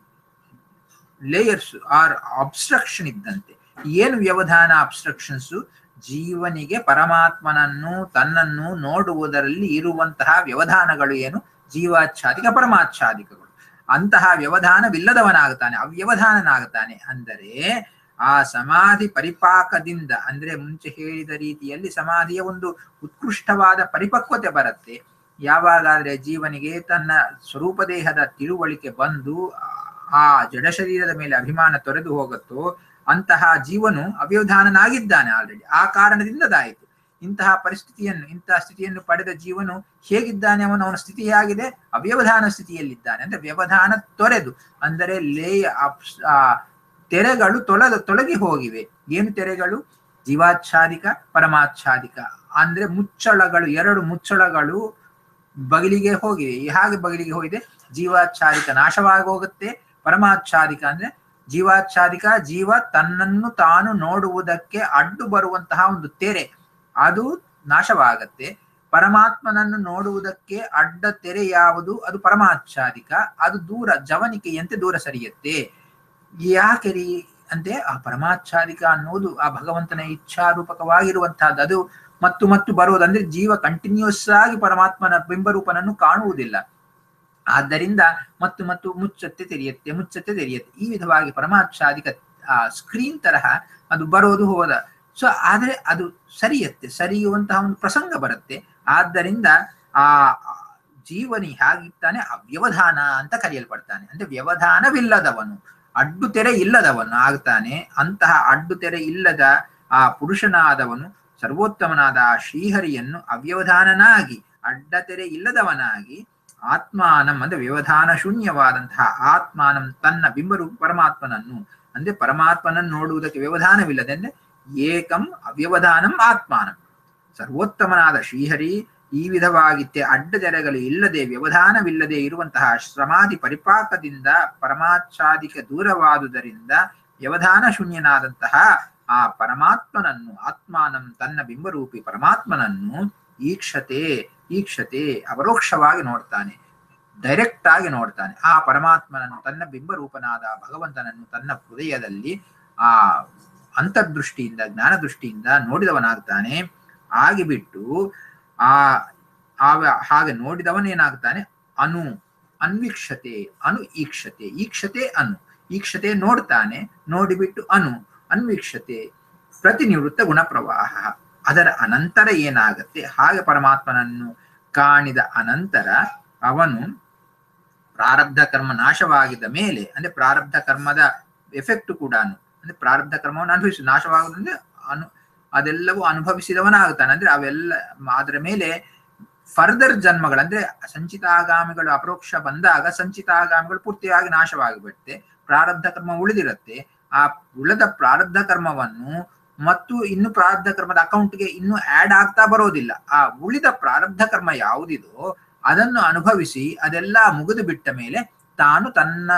ಲೇಯರ್ಸ್ ಆರ್ ಅಬ್ಸ್ಟ್ರಕ್ಷನ್ ಇದ್ದಂತೆ ಏನು ವ್ಯವಧಾನ ಅಬ್ಸ್ಟ್ರಕ್ಷನ್ಸ್ ಜೀವನಿಗೆ ಪರಮಾತ್ಮನನ್ನು ತನ್ನನ್ನು ನೋಡುವುದರಲ್ಲಿ ಇರುವಂತಹ ವ್ಯವಧಾನಗಳು ಏನು ಜೀವಾಚ್ಛಾದಿಕ ಪರಮಾಚ್ಛಾದಿಕಗಳು ಅಂತಹ ವ್ಯವಧಾನವಿಲ್ಲದವನಾಗುತ್ತಾನೆ ಅವ್ಯವಧಾನನಾಗುತ್ತಾನೆ ಅಂದರೆ ಆ ಸಮಾಧಿ ಪರಿಪಾಕದಿಂದ ಅಂದ್ರೆ ಮುಂಚೆ ಹೇಳಿದ ರೀತಿಯಲ್ಲಿ ಸಮಾಧಿಯ ಒಂದು ಉತ್ಕೃಷ್ಟವಾದ ಪರಿಪಕ್ವತೆ ಬರುತ್ತೆ ಯಾವಾಗಾದ್ರೆ ಜೀವನಿಗೆ ತನ್ನ ಸ್ವರೂಪ ದೇಹದ ತಿಳುವಳಿಕೆ ಬಂದು ಆ ಜಡ ಶರೀರದ ಮೇಲೆ ಅಭಿಮಾನ ತೊರೆದು ಹೋಗುತ್ತೋ ಅಂತಹ ಜೀವನು ಅವ್ಯವಧಾನನಾಗಿದ್ದಾನೆ ಆಲ್ರೆಡಿ ಆ ಕಾರಣದಿಂದದಾಯಿತು ಇಂತಹ ಪರಿಸ್ಥಿತಿಯನ್ನು ಇಂತಹ ಸ್ಥಿತಿಯನ್ನು ಪಡೆದ ಜೀವನು ಹೇಗಿದ್ದಾನೆ ಅವನು ಅವನ ಸ್ಥಿತಿ ಹೇಗಿದೆ ಅವ್ಯವಧಾನ ಸ್ಥಿತಿಯಲ್ಲಿದ್ದಾನೆ ಅಂದ್ರೆ ವ್ಯವಧಾನ ತೊರೆದು ಅಂದರೆ ಲೇಯ ಆ ತೆರೆಗಳು ತೊಲದ ತೊಲಗಿ ಹೋಗಿವೆ ಏನು ತೆರೆಗಳು ಜೀವಾಚ್ಛಾದಿಕ ಪರಮಾಚ್ಛಾದಿಕ ಅಂದ್ರೆ ಮುಚ್ಚಳಗಳು ಎರಡು ಮುಚ್ಚಳಗಳು ಬಗಿಲಿಗೆ ಹೋಗಿವೆ ಹಾಗೆ ಬಗಿಲಿಗೆ ಹೋಗಿದೆ ಜೀವಾಚ್ಛಾದಿಕ ನಾಶವಾಗಿ ಹೋಗುತ್ತೆ ಪರಮಾಚ್ಛಾದಿಕ ಅಂದ್ರೆ ಜೀವಾಚ್ಛಾದಿಕ ಜೀವ ತನ್ನನ್ನು ತಾನು ನೋಡುವುದಕ್ಕೆ ಅಡ್ಡು ಬರುವಂತಹ ಒಂದು ತೆರೆ ಅದು ನಾಶವಾಗತ್ತೆ ಪರಮಾತ್ಮನನ್ನು ನೋಡುವುದಕ್ಕೆ ಅಡ್ಡ ತೆರೆ ಯಾವುದು ಅದು ಪರಮಾಚ್ಛಾದಿಕ ಅದು ದೂರ ಜವನಿಕೆಯಂತೆ ದೂರ ಸರಿಯುತ್ತೆ ಯಾಕೆ ರೀ ಅಂದ್ರೆ ಆ ಪರಮಾಚ್ಛಾದಿಕ ಅನ್ನೋದು ಆ ಭಗವಂತನ ಇಚ್ಛಾರೂಪಕವಾಗಿರುವಂತಹದ್ದು ಅದು ಮತ್ತು ಮತ್ತು ಬರುವುದಂದ್ರೆ ಜೀವ ಕಂಟಿನ್ಯೂಸ್ ಆಗಿ ಪರಮಾತ್ಮನ ಬಿಂಬರೂಪನನ್ನು ಕಾಣುವುದಿಲ್ಲ ಆದ್ದರಿಂದ ಮತ್ತು ಮತ್ತು ಮುಚ್ಚತ್ತೆ ತೆರೆಯುತ್ತೆ ಮುಚ್ಚತ್ತೆ ತೆರೆಯುತ್ತೆ ಈ ವಿಧವಾಗಿ ಪರಮಾಚ್ಛಾದಿಕ ಆ ಸ್ಕ್ರೀನ್ ತರಹ ಅದು ಬರೋದು ಹೋದ ಸೊ ಆದ್ರೆ ಅದು ಸರಿಯತ್ತೆ ಸರಿಯುವಂತಹ ಒಂದು ಪ್ರಸಂಗ ಬರುತ್ತೆ ಆದ್ದರಿಂದ ಆ ಜೀವನಿ ಹೇಗಿರ್ತಾನೆ ಅವ್ಯವಧಾನ ಅಂತ ಕರೆಯಲ್ಪಡ್ತಾನೆ ಅಂದ್ರೆ ವ್ಯವಧಾನವಿಲ್ಲದವನು ಅಡ್ಡು ತೆರೆ ಇಲ್ಲದವನು ಆಗ್ತಾನೆ ಅಂತಹ ಅಡ್ಡು ತೆರೆ ಇಲ್ಲದ ಆ ಪುರುಷನಾದವನು ಸರ್ವೋತ್ತಮನಾದ ಆ ಶ್ರೀಹರಿಯನ್ನು ಅವ್ಯವಧಾನನಾಗಿ ಅಡ್ಡತೆರೆ ಇಲ್ಲದವನಾಗಿ ಆತ್ಮಾನಂ ಅಂದ್ರೆ ವ್ಯವಧಾನ ಶೂನ್ಯವಾದಂತಹ ಆತ್ಮಾನಂ ತನ್ನ ಬಿಂಬರೂಪ ಪರಮಾತ್ಮನನ್ನು ಅಂದ್ರೆ ಪರಮಾತ್ಮನನ್ನು ನೋಡುವುದಕ್ಕೆ ವ್ಯವಧಾನವಿಲ್ಲದೆ ಅಂದ್ರೆ ಏಕಂ ಅವ್ಯವಧಾನಂ ಆತ್ಮಾನಂ ಸರ್ವೋತ್ತಮನಾದ ಶ್ರೀಹರಿ ಈ ವಿಧವಾಗಿತ್ತೆ ಅಡ್ಡದೆರೆಗಳು ಇಲ್ಲದೆ ವ್ಯವಧಾನವಿಲ್ಲದೆ ಇರುವಂತಹ ಸಮಾಧಿ ಪರಿಪಾಕದಿಂದ ಪರಮಾಚ್ಛಾದಿಕ ದೂರವಾದುದರಿಂದ ವ್ಯವಧಾನ ಶೂನ್ಯನಾದಂತಹ ಆ ಪರಮಾತ್ಮನನ್ನು ಆತ್ಮಾನಂ ತನ್ನ ಬಿಂಬರೂಪಿ ಪರಮಾತ್ಮನನ್ನು ಈಕ್ಷತೆ ಈಕ್ಷತೆ ಅಪರೋಕ್ಷವಾಗಿ ನೋಡ್ತಾನೆ ಡೈರೆಕ್ಟ್ ಆಗಿ ನೋಡ್ತಾನೆ ಆ ಪರಮಾತ್ಮನನ್ನು ತನ್ನ ಬಿಂಬರೂಪನಾದ ಭಗವಂತನನ್ನು ತನ್ನ ಹೃದಯದಲ್ಲಿ ಆ ಅಂತರ್ದೃಷ್ಟಿಯಿಂದ ಜ್ಞಾನ ದೃಷ್ಟಿಯಿಂದ ನೋಡಿದವನಾಗ್ತಾನೆ ಆಗಿಬಿಟ್ಟು ಆ ಹಾಗೆ ನೋಡಿದವನೇನಾಗ್ತಾನೆ ಅನು ಅನ್ವೀಕ್ಷತೆ ಅನು ಈಕ್ಷತೆ ಈಕ್ಷತೆ ಅನು ಈಕ್ಷತೆ ನೋಡ್ತಾನೆ ನೋಡಿಬಿಟ್ಟು ಅನು ಅನ್ವೀಕ್ಷತೆ ಪ್ರತಿನಿವೃತ್ತ ಗುಣಪ್ರವಾಹ ಅದರ ಅನಂತರ ಏನಾಗತ್ತೆ ಹಾಗೆ ಪರಮಾತ್ಮನನ್ನು ಕಾಣಿದ ಅನಂತರ ಅವನು ಪ್ರಾರಬ್ಧ ಕರ್ಮ ನಾಶವಾಗಿದ್ದ ಮೇಲೆ ಅಂದ್ರೆ ಪ್ರಾರಬ್ಧ ಕರ್ಮದ ಎಫೆಕ್ಟ್ ಕೂಡ ಅಂದ್ರೆ ಪ್ರಾರಬ್ಧ ಕರ್ಮವನ್ನು ಅನುಭವಿಸಿ ನಾಶವಾಗುದಂದ್ರೆ ಅನು ಅದೆಲ್ಲವೂ ಅನುಭವಿಸಿದವನಾಗುತ್ತಾನೆ ಅಂದ್ರೆ ಅವೆಲ್ಲ ಅದರ ಮೇಲೆ ಫರ್ದರ್ ಜನ್ಮಗಳು ಅಂದ್ರೆ ಸಂಚಿತಾಗಾಮಿಗಳು ಅಪರೋಕ್ಷ ಬಂದಾಗ ಸಂಚಿತಾಗಾಮಿಗಳು ಪೂರ್ತಿಯಾಗಿ ನಾಶವಾಗಿಬಿಡುತ್ತೆ ಪ್ರಾರಬ್ಧ ಕರ್ಮ ಉಳಿದಿರುತ್ತೆ ಆ ಉಳಿದ ಪ್ರಾರಬ್ಧ ಕರ್ಮವನ್ನು ಮತ್ತು ಇನ್ನು ಪ್ರಾರಬ್ಧ ಕರ್ಮದ ಅಕೌಂಟ್ಗೆ ಇನ್ನು ಆಡ್ ಆಗ್ತಾ ಬರೋದಿಲ್ಲ ಆ ಉಳಿದ ಪ್ರಾರಬ್ಧ ಕರ್ಮ ಯಾವುದಿದೋ ಅದನ್ನು ಅನುಭವಿಸಿ ಅದೆಲ್ಲ ಮುಗಿದು ಬಿಟ್ಟ ಮೇಲೆ ತಾನು ತನ್ನ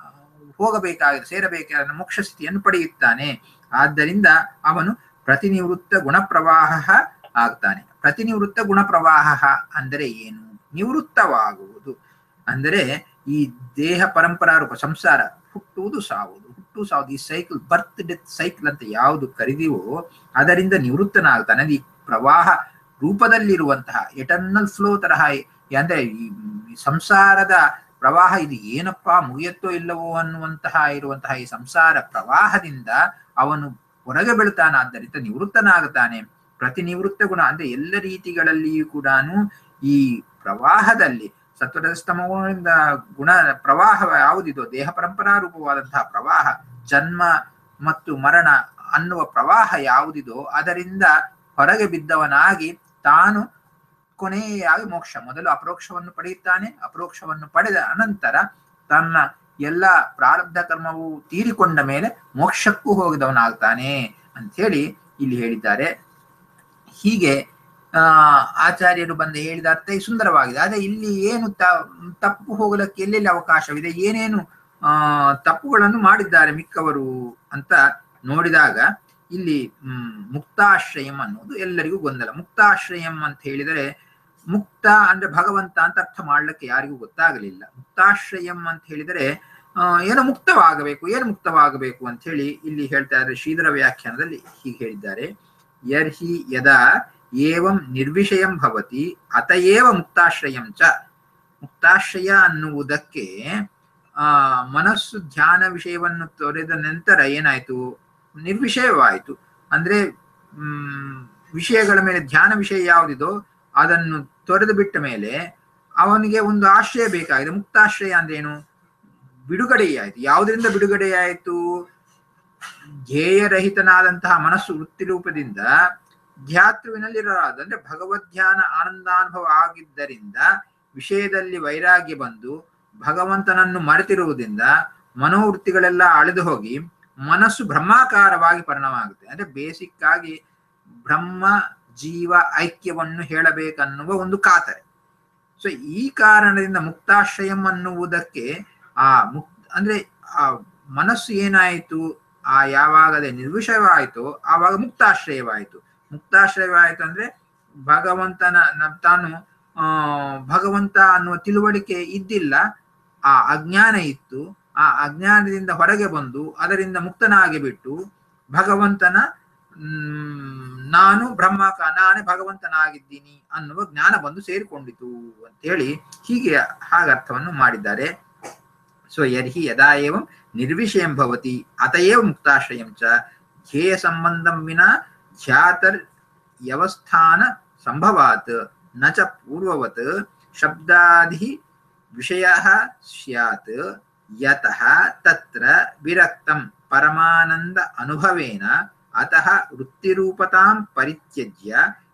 ಹೋಗಬೇಕಾದ ಸೇರಬೇಕಾದ ಮೋಕ್ಷ ಸ್ಥಿತಿಯನ್ನು ಪಡೆಯುತ್ತಾನೆ ಆದ್ದರಿಂದ ಅವನು ಪ್ರತಿನಿವೃತ್ತ ಗುಣಪ್ರವಾಹ ಆಗ್ತಾನೆ ಪ್ರತಿನಿವೃತ್ತ ಗುಣಪ್ರವಾಹ ಅಂದರೆ ಏನು ನಿವೃತ್ತವಾಗುವುದು ಅಂದರೆ ಈ ದೇಹ ಪರಂಪರಾ ರೂಪ ಸಂಸಾರ ಹುಟ್ಟುವುದು ಸಾವುದು ಹುಟ್ಟು ಸಾವುದು ಈ ಸೈಕಲ್ ಬರ್ತ್ ಡೆತ್ ಸೈಕಲ್ ಅಂತ ಯಾವುದು ಕರಿದೀವೋ ಅದರಿಂದ ನಿವೃತ್ತನಾಗ್ತಾನೆ ಅಂದ್ರೆ ಈ ಪ್ರವಾಹ ರೂಪದಲ್ಲಿರುವಂತಹ ಎಟರ್ನಲ್ ಫ್ಲೋ ತರಹ ಅಂದ್ರೆ ಈ ಸಂಸಾರದ ಪ್ರವಾಹ ಇದು ಏನಪ್ಪಾ ಮುಗಿಯತ್ತೋ ಇಲ್ಲವೋ ಅನ್ನುವಂತಹ ಇರುವಂತಹ ಈ ಸಂಸಾರ ಪ್ರವಾಹದಿಂದ ಅವನು ಹೊರಗೆ ಬೀಳ್ತಾನಾದ್ದರಿಂದ ನಿವೃತ್ತನಾಗುತ್ತಾನೆ ಪ್ರತಿ ನಿವೃತ್ತ ಗುಣ ಅಂದ್ರೆ ಎಲ್ಲ ರೀತಿಗಳಲ್ಲಿಯೂ ಕೂಡ ಈ ಪ್ರವಾಹದಲ್ಲಿ ಸತ್ವರಸ್ತಮದಿಂದ ಗುಣ ಪ್ರವಾಹ ಯಾವುದಿದೋ ದೇಹ ಪರಂಪರಾ ರೂಪವಾದಂತಹ ಪ್ರವಾಹ ಜನ್ಮ ಮತ್ತು ಮರಣ ಅನ್ನುವ ಪ್ರವಾಹ ಯಾವುದಿದೋ ಅದರಿಂದ ಹೊರಗೆ ಬಿದ್ದವನಾಗಿ ತಾನು ಕೊನೆಯಾಗಿ ಮೋಕ್ಷ ಮೊದಲು ಅಪರೋಕ್ಷವನ್ನು ಪಡೆಯುತ್ತಾನೆ ಅಪರೋಕ್ಷವನ್ನು ಪಡೆದ ಅನಂತರ ತನ್ನ ಎಲ್ಲ ಪ್ರಾರಬ್ಧ ಕರ್ಮವು ತೀರಿಕೊಂಡ ಮೇಲೆ ಮೋಕ್ಷಕ್ಕೂ ಹೋಗಿದವನಾಗ್ತಾನೆ ಅಂತ ಹೇಳಿ ಇಲ್ಲಿ ಹೇಳಿದ್ದಾರೆ ಹೀಗೆ ಆ ಆಚಾರ್ಯರು ಬಂದು ಹೇಳಿದ ಅರ್ಥ ಈ ಸುಂದರವಾಗಿದೆ ಆದ್ರೆ ಇಲ್ಲಿ ಏನು ತ ತಪ್ಪು ಹೋಗಲಕ್ಕೆ ಎಲ್ಲೆಲ್ಲಿ ಅವಕಾಶವಿದೆ ಏನೇನು ಆ ತಪ್ಪುಗಳನ್ನು ಮಾಡಿದ್ದಾರೆ ಮಿಕ್ಕವರು ಅಂತ ನೋಡಿದಾಗ ಇಲ್ಲಿ ಹ್ಮ್ ಮುಕ್ತಾಶ್ರಯಂ ಅನ್ನೋದು ಎಲ್ಲರಿಗೂ ಗೊಂದಲ ಮುಕ್ತಾಶ್ರಯಂ ಅಂತ ಹೇಳಿದರೆ ಮುಕ್ತ ಅಂದ್ರೆ ಭಗವಂತ ಅಂತ ಅರ್ಥ ಮಾಡ್ಲಿಕ್ಕೆ ಯಾರಿಗೂ ಗೊತ್ತಾಗಲಿಲ್ಲ ಮುಕ್ತಾಶ್ರಯಂ ಅಂತ ಹೇಳಿದರೆ ಆ ಏನೋ ಮುಕ್ತವಾಗಬೇಕು ಏನು ಮುಕ್ತವಾಗಬೇಕು ಅಂತ ಹೇಳಿ ಇಲ್ಲಿ ಹೇಳ್ತಾ ಇದ್ದಾರೆ ಶ್ರೀಧರ ವ್ಯಾಖ್ಯಾನದಲ್ಲಿ ಹೀಗೆ ಹೇಳಿದ್ದಾರೆ ಯರ್ಹಿ ಯದಾ ಏವಂ ನಿರ್ವಿಷಯಂ ಭವತಿ ಅತಯೇವ ಮುಕ್ತಾಶ್ರಯಂ ಚ ಮುಕ್ತಾಶ್ರಯ ಅನ್ನುವುದಕ್ಕೆ ಆ ಮನಸ್ಸು ಧ್ಯಾನ ವಿಷಯವನ್ನು ತೊರೆದ ನಂತರ ಏನಾಯ್ತು ನಿರ್ವಿಷಯವಾಯಿತು ಅಂದ್ರೆ ಹ್ಮ್ ವಿಷಯಗಳ ಮೇಲೆ ಧ್ಯಾನ ವಿಷಯ ಯಾವುದಿದೋ ಅದನ್ನು ತೊರೆದು ಬಿಟ್ಟ ಮೇಲೆ ಅವನಿಗೆ ಒಂದು ಆಶ್ರಯ ಬೇಕಾಗಿದೆ ಮುಕ್ತಾಶ್ರಯ ಅಂದ್ರೇನು ಬಿಡುಗಡೆಯಾಯಿತು ಯಾವುದರಿಂದ ಬಿಡುಗಡೆಯಾಯಿತು ಧ್ಯೇಯರಹಿತನಾದಂತಹ ಮನಸ್ಸು ವೃತ್ತಿ ರೂಪದಿಂದ ಧ್ಯಾತೃವಿನಲ್ಲಿರಲಾರದು ಅಂದ್ರೆ ಭಗವದ್ಧ್ಯಾನ ಆನಂದಾನುಭವ ಆಗಿದ್ದರಿಂದ ವಿಷಯದಲ್ಲಿ ವೈರಾಗ್ಯ ಬಂದು ಭಗವಂತನನ್ನು ಮರೆತಿರುವುದರಿಂದ ಮನೋವೃತ್ತಿಗಳೆಲ್ಲ ಅಳೆದು ಹೋಗಿ ಮನಸ್ಸು ಬ್ರಹ್ಮಾಕಾರವಾಗಿ ಪರಿಣಾಮ ಆಗುತ್ತೆ ಅಂದ್ರೆ ಬೇಸಿಕ್ ಆಗಿ ಬ್ರಹ್ಮ ಜೀವ ಐಕ್ಯವನ್ನು ಹೇಳಬೇಕನ್ನುವ ಒಂದು ಕಾತರೆ ಸೊ ಈ ಕಾರಣದಿಂದ ಮುಕ್ತಾಶ್ರಯಂ ಅನ್ನುವುದಕ್ಕೆ ಆ ಮುಕ್ ಅಂದ್ರೆ ಆ ಮನಸ್ಸು ಏನಾಯಿತು ಆ ಯಾವಾಗಲೇ ನಿರ್ವಿಷಯವಾಯಿತು ಆವಾಗ ಮುಕ್ತಾಶ್ರಯವಾಯಿತು ಮುಕ್ತಾಶ್ರಯವಾಯಿತು ಅಂದ್ರೆ ಭಗವಂತನ ನ- ತಾನು ಆ ಭಗವಂತ ಅನ್ನುವ ತಿಳುವಳಿಕೆ ಇದ್ದಿಲ್ಲ ಆ ಅಜ್ಞಾನ ಇತ್ತು ಆ ಅಜ್ಞಾನದಿಂದ ಹೊರಗೆ ಬಂದು ಅದರಿಂದ ಮುಕ್ತನಾಗಿ ಬಿಟ್ಟು ಭಗವಂತನ ಹ್ಮ್, ನಾನು ಬ್ರಹ್ಮಕ ನಾನೇ ಭಗವಂತನಾಗಿದ್ದೀನಿ ಅನ್ನುವ ಜ್ಞಾನ ಬಂದು ಸೇರಿಕೊಂಡಿತು ಅಂತ ಹೇಳಿ ಹೀಗೆ ಹಾಗೆ ಅರ್ಥವನ್ನು ಮಾಡಿದ್ದಾರೆ ಸೊ ಯರ್ಹಿ ಯದಾ ಏವಂ ನಿರ್ವಿಷಯಂ ಭವತಿ ಅತಯೇವ ಮುಕ್ತಾಶ್ರಯಂ ಚ ಧ್ಯೇಯ ಸಂಬಂಧಂ ವಿನಾ ಧ್ಯಾತರ್ ವ್ಯವಸ್ಥಾನ ಸಂಭವಾತ್ ನ ಚ ಪೂರ್ವವತ್ ಶಬ್ದಾದಿ ವಿಷಯ ಸ್ಯಾತ್ ಯತಃ ತತ್ರ ವಿರಕ್ತಂ ಪರಮಾನಂದ ಅನುಭವೇನ ಅತಃ ವೃತ್ತಿರೂಪತಾಂ ಪರಿತ್ಯಜ್ಯ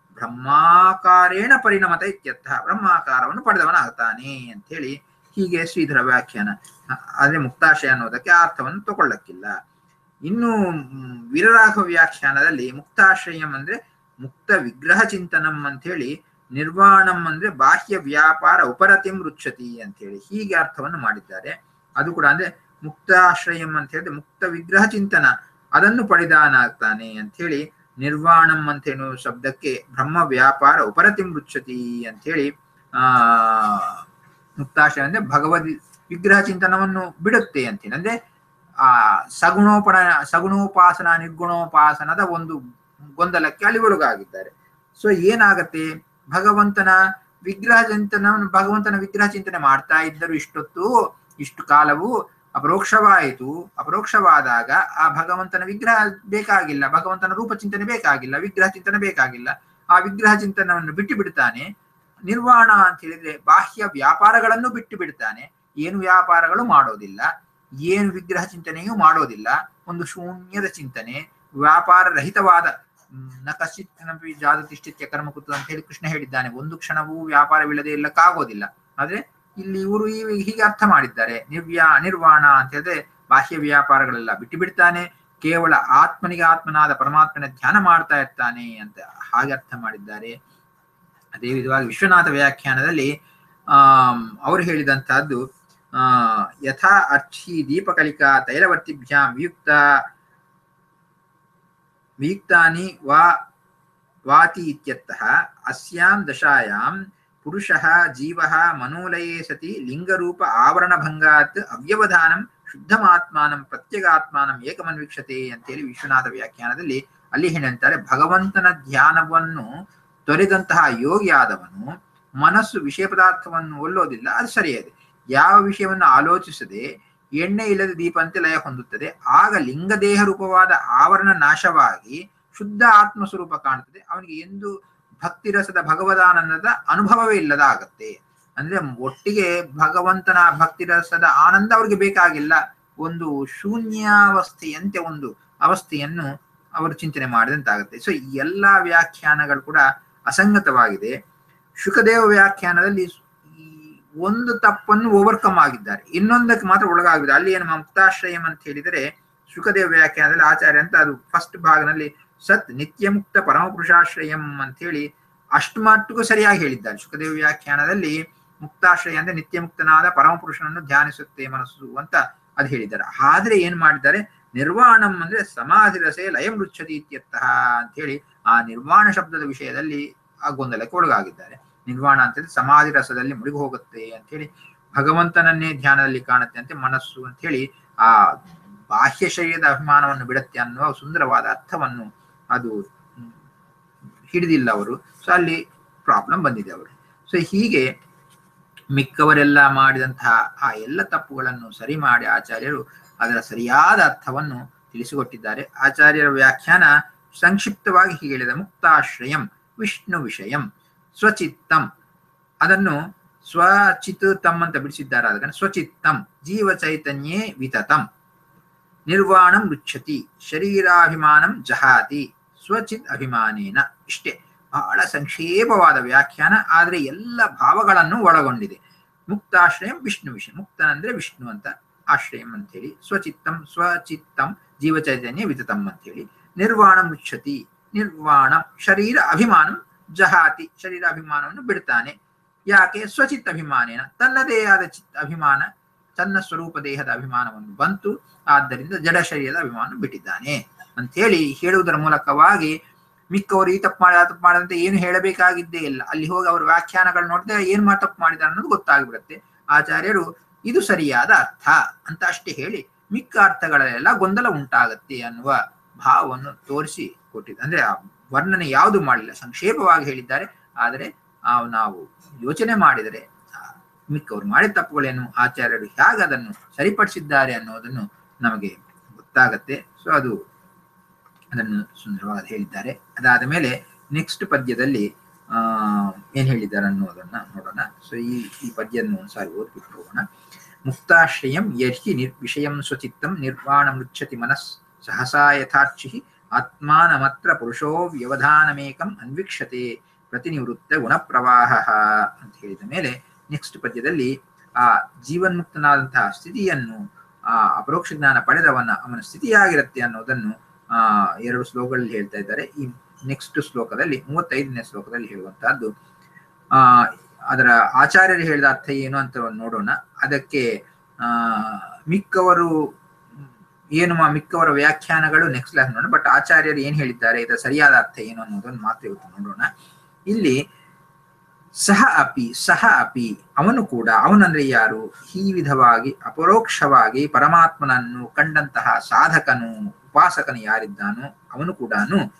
ಬ್ರಹ್ಮಾಕಾರೇಣ ಪರಿಣಮತ ಇತ್ಯರ್ಥ ಬ್ರಹ್ಮಾಕಾರವನ್ನು ಪಡೆದವನಾಗ್ತಾನೆ ಅಂತ ಹೇಳಿ ಹೀಗೆ ಶ್ರೀಧರ ವ್ಯಾಖ್ಯಾನ ಅ- ಆದ್ರೆ ಮುಕ್ತಾಶಯ ಅನ್ನೋದಕ್ಕೆ ಆ ಅರ್ಥವನ್ನು ತಗೊಳ್ಳಕ್ಕಿಲ್ಲ ಇನ್ನು ಮ್, ವೀರರಾಘವ ವ್ಯಾಖ್ಯಾನದಲ್ಲಿ ಮುಕ್ತಾಶ್ರಯಂ ಅಂದ್ರೆ ಮುಕ್ತ ವಿಗ್ರಹ ಚಿಂತನಂ ಅಂತ ಹೇಳಿ ನಿರ್ವಾಣಂ ಅಂದ್ರೆ ಬಾಹ್ಯ ವ್ಯಾಪಾರ ಉಪರತಿಂ ರುಚ್ಯತಿ ಅಂತ ಹೇಳಿ ಹೀಗೆ ಅರ್ಥವನ್ನು ಮಾಡಿದ್ದಾರೆ ಅದು ಕೂಡ ಅಂದ್ರೆ ಮುಕ್ತಾಶ್ರಯಂ ಅಂತ ಹೇಳಿದ್ರೆ ಮುಕ್ತ ವಿಗ್ರಹ ಚಿಂತನ ಅದನ್ನು ಪಡೆದಾನಾಗ್ತಾನೆ ಅಂತ ಹೇಳಿ ನಿರ್ವಾಣಂ ಅಂತ ಹೇಳೋ ಶಬ್ದಕ್ಕೆ ಬ್ರಹ್ಮ ವ್ಯಾಪಾರ ಉಪರತಿಂ ರುಚ್ಯತಿ ಅಂತ ಹೇಳಿ ಆ ಮುಕ್ತಾಶ್ರಯ ಅಂದ್ರೆ ಭಗವದ್ ವಿಗ್ರಹ ಚಿಂತನವನ್ನು ಬಿಡುತ್ತೆ ಅಂತೇಳಿ ಅಂದ್ರೆ ಆ ಸಗುಣೋಪನ ಸಗುಣೋಪಾಸನ ನಿರ್ಗುಣೋಪಾಸನದ ಒಂದು ಗೊಂದಲಕ್ಕೆ ಅಲ್ಲಿ ಒಳಗಾಗಿದ್ದಾರೆ ಸೊ ಏನಾಗತ್ತೆ ಭಗವಂತನ ವಿಗ್ರಹ ಚಿಂತನವನ್ನು ಭಗವಂತನ ವಿಗ್ರಹ ಚಿಂತನೆ ಮಾಡ್ತಾ ಇದ್ದರು ಇಷ್ಟೊತ್ತು ಇಷ್ಟು ಕಾಲವು ಅಪರೋಕ್ಷವಾಯಿತು ಅಪರೋಕ್ಷವಾದಾಗ ಆ ಭಗವಂತನ ವಿಗ್ರಹ ಬೇಕಾಗಿಲ್ಲ ಭಗವಂತನ ರೂಪ ಚಿಂತನೆ ಬೇಕಾಗಿಲ್ಲ ವಿಗ್ರಹ ಚಿಂತನೆ ಬೇಕಾಗಿಲ್ಲ ಆ ವಿಗ್ರಹ ಚಿಂತನವನ್ನು ಬಿಟ್ಟು ಬಿಡ್ತಾನೆ ನಿರ್ವಾಣ ಅಂತ ಹೇಳಿದ್ರೆ ಬಾಹ್ಯ ವ್ಯಾಪಾರಗಳನ್ನು ಬಿಟ್ಟು ಬಿಡ್ತಾನೆ ಏನು ವ್ಯಾಪಾರಗಳು ಮಾಡೋದಿಲ್ಲ ಏನು ವಿಗ್ರಹ ಚಿಂತನೆಯೂ ಮಾಡೋದಿಲ್ಲ ಒಂದು ಶೂನ್ಯದ ಚಿಂತನೆ ವ್ಯಾಪಾರ ರಹಿತವಾದ ಹ್ಮ್, ನ ಕಶ್ಚಿತ್ ನಪಿ ಜಾಗತಿಷ್ಠಿತ್ಯ ಕರ್ಮಕೃತ ಅಂತ ಹೇಳಿ ಕೃಷ್ಣ ಹೇಳಿದ್ದಾನೆ ಒಂದು ಕ್ಷಣವೂ ವ್ಯಾಪಾರವಿಲ್ಲದೆ ಇಲ್ಲಕ್ಕಾಗೋದಿಲ್ಲ ಆದ್ರೆ ಇಲ್ಲಿ ಇವರು ಈ- ಹೀಗೆ ಅರ್ಥ ಮಾಡಿದ್ದಾರೆ ನಿರ್ವ್ಯಾ ನಿರ್ವಾಣ ಅಂತ ಹೇಳಿದ್ರೆ ಬಾಹ್ಯ ವ್ಯಾಪಾರಗಳೆಲ್ಲ ಬಿಟ್ಟು ಬಿಡ್ತಾನೆ ಕೇವಲ ಆತ್ಮನಿಗೆ ಆತ್ಮನಾದ ಪರಮಾತ್ಮನ ಧ್ಯಾನ ಮಾಡ್ತಾ ಇರ್ತಾನೆ ಅಂತ ಹಾಗೆ ಅರ್ಥ ಮಾಡಿದ್ದಾರೆ ಅದೇ ವಿಧವಾಗಿ ವಿಶ್ವನಾಥ ವ್ಯಾಖ್ಯಾನದಲ್ಲಿ ಆಮ್, ಅವರು ಹೇಳಿದಂತಹದ್ದು ಆ ಯಥಾ ಅರ್ಚಿ ದೀಪಕಲಿಕಾ ತೈಲವರ್ತಿಭ್ಯಾಂ ವಿಯುಕ್ತ ವಿಯುಕ್ತಾನಿ ವಾ ವಾತಿ ಇತ್ಯರ್ಥಃ ಅಸ್ಯಾಂ ದಶಾಯಾಂ ಪುರುಷಃ ಜೀವಃ ಮನೋಲಯೇ ಸತಿ ಲಿಂಗರೂಪ ಆವರಣಭಂಗಾತ್ ಅವ್ಯವಧಾನಂ ಶುದ್ಧಮಾತ್ಮಾನಂ ಪ್ರತ್ಯಗಾತ್ಮಾನಂ ಏಕಮನ್ವೀಕ್ಷತೆ ಅಂತೇಳಿ ವಿಶ್ವನಾಥ ವ್ಯಾಖ್ಯಾನದಲ್ಲಿ ಅಲ್ಲಿ ಏನಂತಾರೆ ಭಗವಂತನ ಧ್ಯಾನವನ್ನು ತೊರೆದಂತಹ ಯೋಗಿಯಾದವನು ಮನಸ್ಸು ವಿಷಯ ಪದಾರ್ಥವನ್ನು ಒಲ್ಲೋದಿಲ್ಲ ಅದು ಸರಿಯಾದೆ ಯಾವ ವಿಷಯವನ್ನು ಆಲೋಚಿಸದೆ ಎಣ್ಣೆ ಇಲ್ಲದ ದೀಪಂತೆ ಲಯ ಹೊಂದುತ್ತದೆ ಆಗ ಲಿಂಗದೇಹ ರೂಪವಾದ ಆವರಣ ನಾಶವಾಗಿ ಶುದ್ಧ ಆತ್ಮ ಸ್ವರೂಪ ಕಾಣುತ್ತದೆ ಅವನಿಗೆ ಎಂದು ಭಕ್ತಿರಸದ ಭಗವದಾನಂದದ ಅನುಭವವೇ ಇಲ್ಲದಾಗತ್ತೆ ಅಂದ್ರೆ ಒಟ್ಟಿಗೆ ಭಗವಂತನ ಭಕ್ತಿರಸದ ಆನಂದ ಅವ್ರಿಗೆ ಬೇಕಾಗಿಲ್ಲ ಒಂದು ಶೂನ್ಯಾವಸ್ಥೆಯಂತೆ ಒಂದು ಅವಸ್ಥೆಯನ್ನು ಅವರು ಚಿಂತನೆ ಮಾಡಿದಂತಾಗುತ್ತೆ ಸೊ ಈ ಎಲ್ಲಾ ವ್ಯಾಖ್ಯಾನಗಳು ಕೂಡ ಅಸಂಗತವಾಗಿದೆ ಶುಕದೇವ ವ್ಯಾಖ್ಯಾನದಲ್ಲಿ ಈ ಒಂದು ತಪ್ಪನ್ನು ಓವರ್ಕಮ್ ಆಗಿದ್ದಾರೆ ಇನ್ನೊಂದಕ್ಕೆ ಮಾತ್ರ ಒಳಗಾಗಿದೆ ಅಲ್ಲಿ ಏನು ಮುಕ್ತಾಶ್ರಯಂ ಅಂತ ಹೇಳಿದರೆ ಶುಕದೇವ ವ್ಯಾಖ್ಯಾನದಲ್ಲಿ ಆಚಾರ್ಯ ಅಂತ ಅದು ಫಸ್ಟ್ ಭಾಗದಲ್ಲಿ ಸತ್ ನಿತ್ಯ ಮುಕ್ತ ಪರಮಪುರುಷಾಶ್ರಯಂ ಅಂತ ಹೇಳಿ ಅಷ್ಟು ಮಟ್ಟಿಗೂ ಸರಿಯಾಗಿ ಹೇಳಿದ್ದಾರೆ ಶುಕದೇವ ವ್ಯಾಖ್ಯಾನದಲ್ಲಿ ಮುಕ್ತಾಶ್ರಯ ಅಂದ್ರೆ ನಿತ್ಯ ಮುಕ್ತನಾದ ಪರಮಪುರುಷನನ್ನು ಧ್ಯಾನಿಸುತ್ತೆ ಮನಸ್ಸು ಅಂತ ಅದು ಹೇಳಿದ್ದಾರೆ ಆದ್ರೆ ಏನ್ ಮಾಡಿದ್ದಾರೆ ನಿರ್ವಾಣಂ ಅಂದ್ರೆ ಸಮಾಧಿ ರಸೆ ಲಯಂ ರುಚ್ಛತಿ ಇತ್ಯರ್ಥಃ ಅಂತ ಹೇಳಿ ಆ ನಿರ್ವಾಣ ಶಬ್ದದ ವಿಷಯದಲ್ಲಿ ಆ ಗೊಂದಲಕ್ಕೆ ಒಳಗಾಗಿದ್ದಾರೆ ನಿರ್ವಾಣ ಅಂತಂದ್ರೆ ಸಮಾಧಿ ರಸದಲ್ಲಿ ಮುಳುಗಿ ಹೋಗುತ್ತೆ ಅಂತ ಹೇಳಿ ಭಗವಂತನನ್ನೇ ಧ್ಯಾನದಲ್ಲಿ ಕಾಣುತ್ತೆ ಅಂತ ಮನಸ್ಸು ಅಂತ ಹೇಳಿ ಆ ಬಾಹ್ಯ ಶರೀರದ ಅಭಿಮಾನವನ್ನು ಬಿಡುತ್ತೆ ಅನ್ನುವ ಸುಂದರವಾದ ಅರ್ಥವನ್ನು ಅದು ಹ್ಮ್, ಹಿಡಿದಿಲ್ಲ ಅವರು ಸೊ ಅಲ್ಲಿ ಪ್ರಾಬ್ಲಮ್ ಬಂದಿದೆ ಅವರು ಸೊ ಹೀಗೆ ಮಿಕ್ಕವರೆಲ್ಲ ಮಾಡಿದಂತಹ ಆ ಎಲ್ಲ ತಪ್ಪುಗಳನ್ನು ಸರಿ ಮಾಡಿ ಆಚಾರ್ಯರು ಅದರ ಸರಿಯಾದ ಅರ್ಥವನ್ನು ತಿಳಿಸಿಕೊಟ್ಟಿದ್ದಾರೆ ಆಚಾರ್ಯರ ವ್ಯಾಖ್ಯಾನ ಸಂಕ್ಷಿಪ್ತವಾಗಿ ಹೀಗೆ ಹೇಳಿದ ಮುಕ್ತಾಶ್ರಯಂ ವಿಷ್ಣು ವಿಷಯಂ ಸ್ವಚಿತ್ತಂ ಅದನ್ನು ಸ್ವಚಿತ್ ತಮ್ ಅಂತ ಬಿಡಿಸಿದ್ದಾರೆ ಅದಕ್ಕೆ ಸ್ವಚಿತ್ತಂ ಜೀವ ಚೈತನ್ಯೇ ವಿತತಂ ನಿರ್ವಾಣಂ ರುಚ್ಛತಿ ಶರೀರಾಭಿಮಾನಂ ಜಹಾತಿ ಸ್ವಚಿತ್ ಅಭಿಮಾನೇನ ಇಷ್ಟೇ ಬಹಳ ಸಂಕ್ಷೇಪವಾದ ವ್ಯಾಖ್ಯಾನ ಆದರೆ ಎಲ್ಲ ಭಾವಗಳನ್ನು ಒಳಗೊಂಡಿದೆ ಮುಕ್ತಾಶ್ರಯಂ ವಿಷ್ಣು ವಿಷಯ ಮುಕ್ತನಂದ್ರೆ ವಿಷ್ಣು ಅಂತ ಆಶ್ರಯಂ ಅಂತ ಹೇಳಿ ಸ್ವಚಿತ್ತಂ ಸ್ವಚಿತ್ತಂ ಜೀವಚೈತನ್ಯ ವಿತತಂ ಅಂತ ಹೇಳಿ ನಿರ್ವಾಣಂ ಮುಚ್ಚತಿ ನಿರ್ವಾಣಂ ಶರೀರ ಅಭಿಮಾನಂ ಜಹಾತಿ ಶರೀರ ಅಭಿಮಾನವನ್ನು ಬಿಡ್ತಾನೆ ಯಾಕೆ ಸ್ವಚಿತ್ ಅಭಿಮಾನೇನ ತನ್ನದೇ ಆದ ಚಿತ್ ಅಭಿಮಾನ ತನ್ನ ಸ್ವರೂಪ ದೇಹದ ಅಭಿಮಾನವನ್ನು ಬಂತು ಆದ್ದರಿಂದ ಜಡ ಶರೀರದ ಅಭಿಮಾನ ಬಿಟ್ಟಿದ್ದಾನೆ ಅಂತ ಹೇಳಿ ಹೇಳುವುದರ ಮೂಲಕವಾಗಿ ಮಿಕ್ಕವರು ಈ ತಪ್ಪು ಮಾಡ ತಪ್ಪು ಮಾಡದಂತೆ ಏನು ಹೇಳಬೇಕಾಗಿದ್ದೇ ಇಲ್ಲ ಅಲ್ಲಿ ಹೋಗಿ ಅವರು ವ್ಯಾಖ್ಯಾನಗಳು ನೋಡಿದ್ರೆ ಏನ್ ಮಾ ತಪ್ಪು ಮಾಡಿದ ಅನ್ನೋದು ಗೊತ್ತಾಗ್ಬಿಡುತ್ತೆ ಆಚಾರ್ಯರು ಇದು ಸರಿಯಾದ ಅರ್ಥ ಅಂತ ಅಷ್ಟೇ ಹೇಳಿ ಮಿಕ್ಕ ಅರ್ಥಗಳಲ್ಲೆಲ್ಲ ಗೊಂದಲ ಉಂಟಾಗತ್ತೆ ಅನ್ನುವ ಭಾವವನ್ನು ತೋರಿಸಿ ಕೊಟ್ಟಿದ್ದು ಅಂದ್ರೆ ಆ ವರ್ಣನೆ ಯಾವುದು ಮಾಡಲಿಲ್ಲ ಸಂಕ್ಷೇಪವಾಗಿ ಹೇಳಿದ್ದಾರೆ ಆದರೆ ಆ ನಾವು ಯೋಚನೆ ಮಾಡಿದರೆ ಆ ಮಿಕ್ಕವರು ಮಾಡಿದ ತಪ್ಪುಗಳೇನು ಆಚಾರ್ಯರು ಹೇಗೆ ಅದನ್ನು ಸರಿಪಡಿಸಿದ್ದಾರೆ ಅನ್ನೋದನ್ನು ನಮಗೆ ಗೊತ್ತಾಗತ್ತೆ ಸೊ ಅದು ಅದನ್ನು ಸುಂದರವಾಗಿ ಹೇಳಿದ್ದಾರೆ ಅದಾದ ಮೇಲೆ ನೆಕ್ಸ್ಟ್ ಪದ್ಯದಲ್ಲಿ ಆ ಏನ್ ಹೇಳಿದ್ದಾರೆ ಅನ್ನೋದನ್ನ ನೋಡೋಣ ಸೊ ಈ ಈ ಪದ್ಯವನ್ನು ಒಂದ್ಸಾರಿ ಓದ್ಬಿಟ್ಟು ಹೋಗೋಣ ಮುಕ್ತಾಶ್ರಯಂ ಯರ್ಹಿ ನಿರ್ ವಿಷಯಂ ಸ್ವಚಿತ್ತಂ ನಿರ್ವಾಣ ಮೃಚ್ಛತಿ ಮನಸ್ ಸಹಸಾ ಯಥಾರ್ಚಿ ಆತ್ಮಾನಮತ್ರ ಪುರುಷೋ ವ್ಯವಧಾನಮೇಕಂ ಅನ್ವೀಕ್ಷತೆ ಪ್ರತಿನಿವೃತ್ತ ಗುಣಪ್ರವಾಹ ಅಂತ ಹೇಳಿದ ಮೇಲೆ ನೆಕ್ಸ್ಟ್ ಪದ್ಯದಲ್ಲಿ ಆ ಜೀವನ್ಮುಕ್ತನಾದಂತಹ ಸ್ಥಿತಿಯನ್ನು ಆ ಅಪರೋಕ್ಷ ಜ್ಞಾನ ಪಡೆದವನ ಅವನ ಸ್ಥಿತಿಯಾಗಿರುತ್ತೆ ಅನ್ನೋದನ್ನು ಆ ಎರಡು ಶ್ಲೋಕಗಳಲ್ಲಿ ಹೇಳ್ತಾ ಇದ್ದಾರೆ ಈ ನೆಕ್ಸ್ಟ್ ಶ್ಲೋಕದಲ್ಲಿ ಮೂವತ್ತೈದನೇ ಶ್ಲೋಕದಲ್ಲಿ ಹೇಳುವಂತಹದ್ದು ಆ ಅದರ ಆಚಾರ್ಯರು ಹೇಳಿದ ಅರ್ಥ ಏನು ಅಂತ ನೋಡೋಣ ಅದಕ್ಕೆ ಆ ಮಿಕ್ಕವರು ಏನು ಮಾ- ಮಿಕ್ಕವರ ವ್ಯಾಖ್ಯಾನಗಳು ನೆಕ್ಸ್ಟ್ ಕ್ಲಾಸ್ ನೋಡೋಣ ಬಟ್ ಆಚಾರ್ಯರು ಏನ್ ಹೇಳಿದ್ದಾರೆ ಇದರ ಸರಿಯಾದ ಅರ್ಥ ಏನು ಅನ್ನೋದನ್ನು ಮಾತ್ರ ಇವತ್ತು ನೋಡೋಣ ಇಲ್ಲಿ ಸಹ ಅಪಿ ಸಹ ಅಪಿ ಅವನು ಕೂಡ ಅವನಂದ್ರೆ ಯಾರು ಈ ವಿಧವಾಗಿ ಅಪರೋಕ್ಷವಾಗಿ ಪರಮಾತ್ಮನನ್ನು ಕಂಡಂತಹ ಸಾಧಕನು ಉಪಾಸಕನು ಯಾರಿದ್ದಾನೋ ಅವನು ಕೂಡ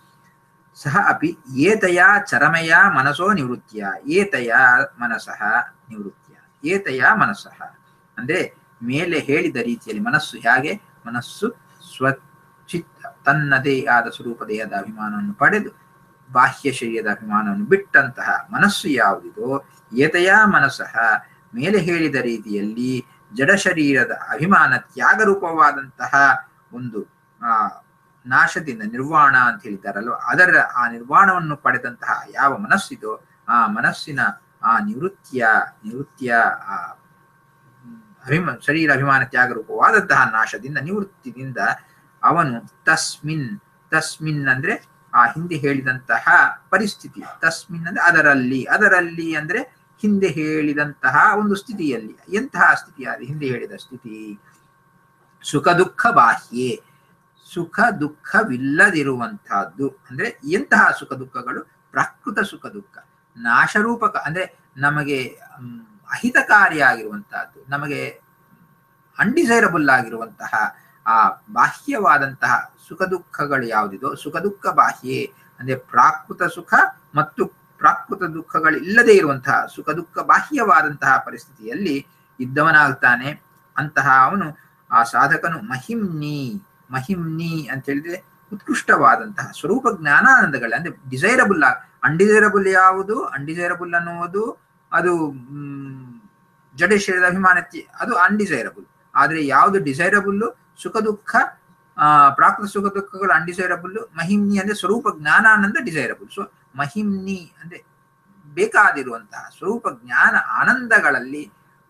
ಸಹ ಅಪಿ ಏತಯ ಚರಮಯ ಮನಸೋ ನಿವೃತ್ತಿಯ ಏತಯ ಮನಸಃ ನಿವೃತ್ತಿಯ ಏತಯ ಮನಸಃ ಅಂದ್ರೆ ಮೇಲೆ ಹೇಳಿದ ರೀತಿಯಲ್ಲಿ ಮನಸ್ಸು ಹೇಗೆ ಮನಸ್ಸು ಸ್ವಚಿತ್ತ ತನ್ನದೇ ಆದ ಸ್ವರೂಪ ದೇಹದ ಅಭಿಮಾನವನ್ನು ಪಡೆದು ಬಾಹ್ಯ ಶರೀರದ ಅಭಿಮಾನವನ್ನು ಬಿಟ್ಟಂತಹ ಮನಸ್ಸು ಯಾವುದಿದೋ ಏತಯ ಮನಸ್ಸಃ ಮೇಲೆ ಹೇಳಿದ ರೀತಿಯಲ್ಲಿ ಜಡ ಶರೀರದ ಅಭಿಮಾನ ತ್ಯಾಗರೂಪವಾದಂತಹ ಒಂದು ಆ ನಾಶದಿಂದ ನಿರ್ವಾಣ ಅಂತ ಹೇಳಿದ್ದಾರಲ್ವ ಅದರ ಆ ನಿರ್ವಾಣವನ್ನು ಪಡೆದಂತಹ ಯಾವ ಮನಸ್ಸಿದೋ ಆ ಮನಸ್ಸಿನ ಆ ನಿವೃತ್ತಿಯ ನಿವೃತ್ತಿಯ ಆ ಅಭಿಮ ಶರೀರ ಅಭಿಮಾನ ತ್ಯಾಗ ರೂಪವಾದಂತಹ ನಾಶದಿಂದ ನಿವೃತ್ತಿಯಿಂದ ಅವನು ತಸ್ಮಿನ್ ತಸ್ಮಿನ್ ಅಂದ್ರೆ ಆ ಹಿಂದೆ ಹೇಳಿದಂತಹ ಪರಿಸ್ಥಿತಿ ತಸ್ಮಿನ್ ಅಂದ್ರೆ ಅದರಲ್ಲಿ ಅದರಲ್ಲಿ ಅಂದ್ರೆ ಹಿಂದೆ ಹೇಳಿದಂತಹ ಒಂದು ಸ್ಥಿತಿಯಲ್ಲಿ ಎಂತಹ ಸ್ಥಿತಿ ಅದು ಹಿಂದೆ ಹೇಳಿದ ಸ್ಥಿತಿ ಸುಖ ದುಃಖ ಬಾಹ್ಯೆ ಸುಖ ದುಃಖವಿಲ್ಲದಿರುವಂತಹದ್ದು ಅಂದ್ರೆ ಎಂತಹ ಸುಖ ದುಃಖಗಳು ಪ್ರಾಕೃತ ಸುಖ ದುಃಖ ನಾಶರೂಪಕ ಅಂದ್ರೆ ನಮಗೆ ಮ್, ಅಹಿತಕಾರಿಯಾಗಿರುವಂತಹದ್ದು ನಮಗೆ ಅನ್ಡಿಸೈರಬಲ್ ಆಗಿರುವಂತಹ ಆ ಬಾಹ್ಯವಾದಂತಹ ಸುಖ ದುಃಖಗಳು ಯಾವುದಿದೋ ಸುಖ ದುಃಖ ಬಾಹ್ಯೆ ಅಂದ್ರೆ ಪ್ರಾಕೃತ ಸುಖ ಮತ್ತು ಪ್ರಾಕೃತ ದುಃಖಗಳು ಇಲ್ಲದೆ ಇರುವಂತಹ ಸುಖ ದುಃಖ ಬಾಹ್ಯವಾದಂತಹ ಪರಿಸ್ಥಿತಿಯಲ್ಲಿ ಇದ್ದವನಾಗ್ತಾನೆ ಅಂತಹ ಅವನು ಆ ಸಾಧಕನು ಮಹಿಮ್ನಿ ಮಹಿಮ್ನಿ ಅಂತ ಹೇಳಿದ್ರೆ ಉತ್ಕೃಷ್ಟವಾದಂತಹ ಸ್ವರೂಪ ಜ್ಞಾನಾನಂದಗಳ ಅಂದ್ರೆ ಡಿಸೈರಬಲ್ ಅನ್ಡಿಸೈರಬಲ್ ಯಾವುದು ಅನ್ಡಿಸೈರಬಲ್ ಅನ್ನುವುದು ಅದು ಮ್, ಜಡ ಶರೀರದ ಅಭಿಮಾನಕ್ಕೆ ಅದು ಅನ್ಡಿಸೈರಬಲ್ ಆದ್ರೆ ಯಾವುದು ಡಿಸೈರಬಲ್ ಸುಖ ದುಃಖ ಆ ಪ್ರಾಕೃತ ಸುಖ ದುಃಖಗಳು ಅನ್ಡಿಸೈರಬಲ್ ಮಹಿಮ್ನಿ ಅಂದ್ರೆ ಸ್ವರೂಪ ಜ್ಞಾನಾನಂದ ಡಿಸೈರಬಲ್ ಸೊ ಮಹಿಮ್ನಿ ಅಂದ್ರೆ ಬೇಕಾದಿರುವಂತಹ ಸ್ವರೂಪ ಜ್ಞಾನ ಆನಂದಗಳಲ್ಲಿ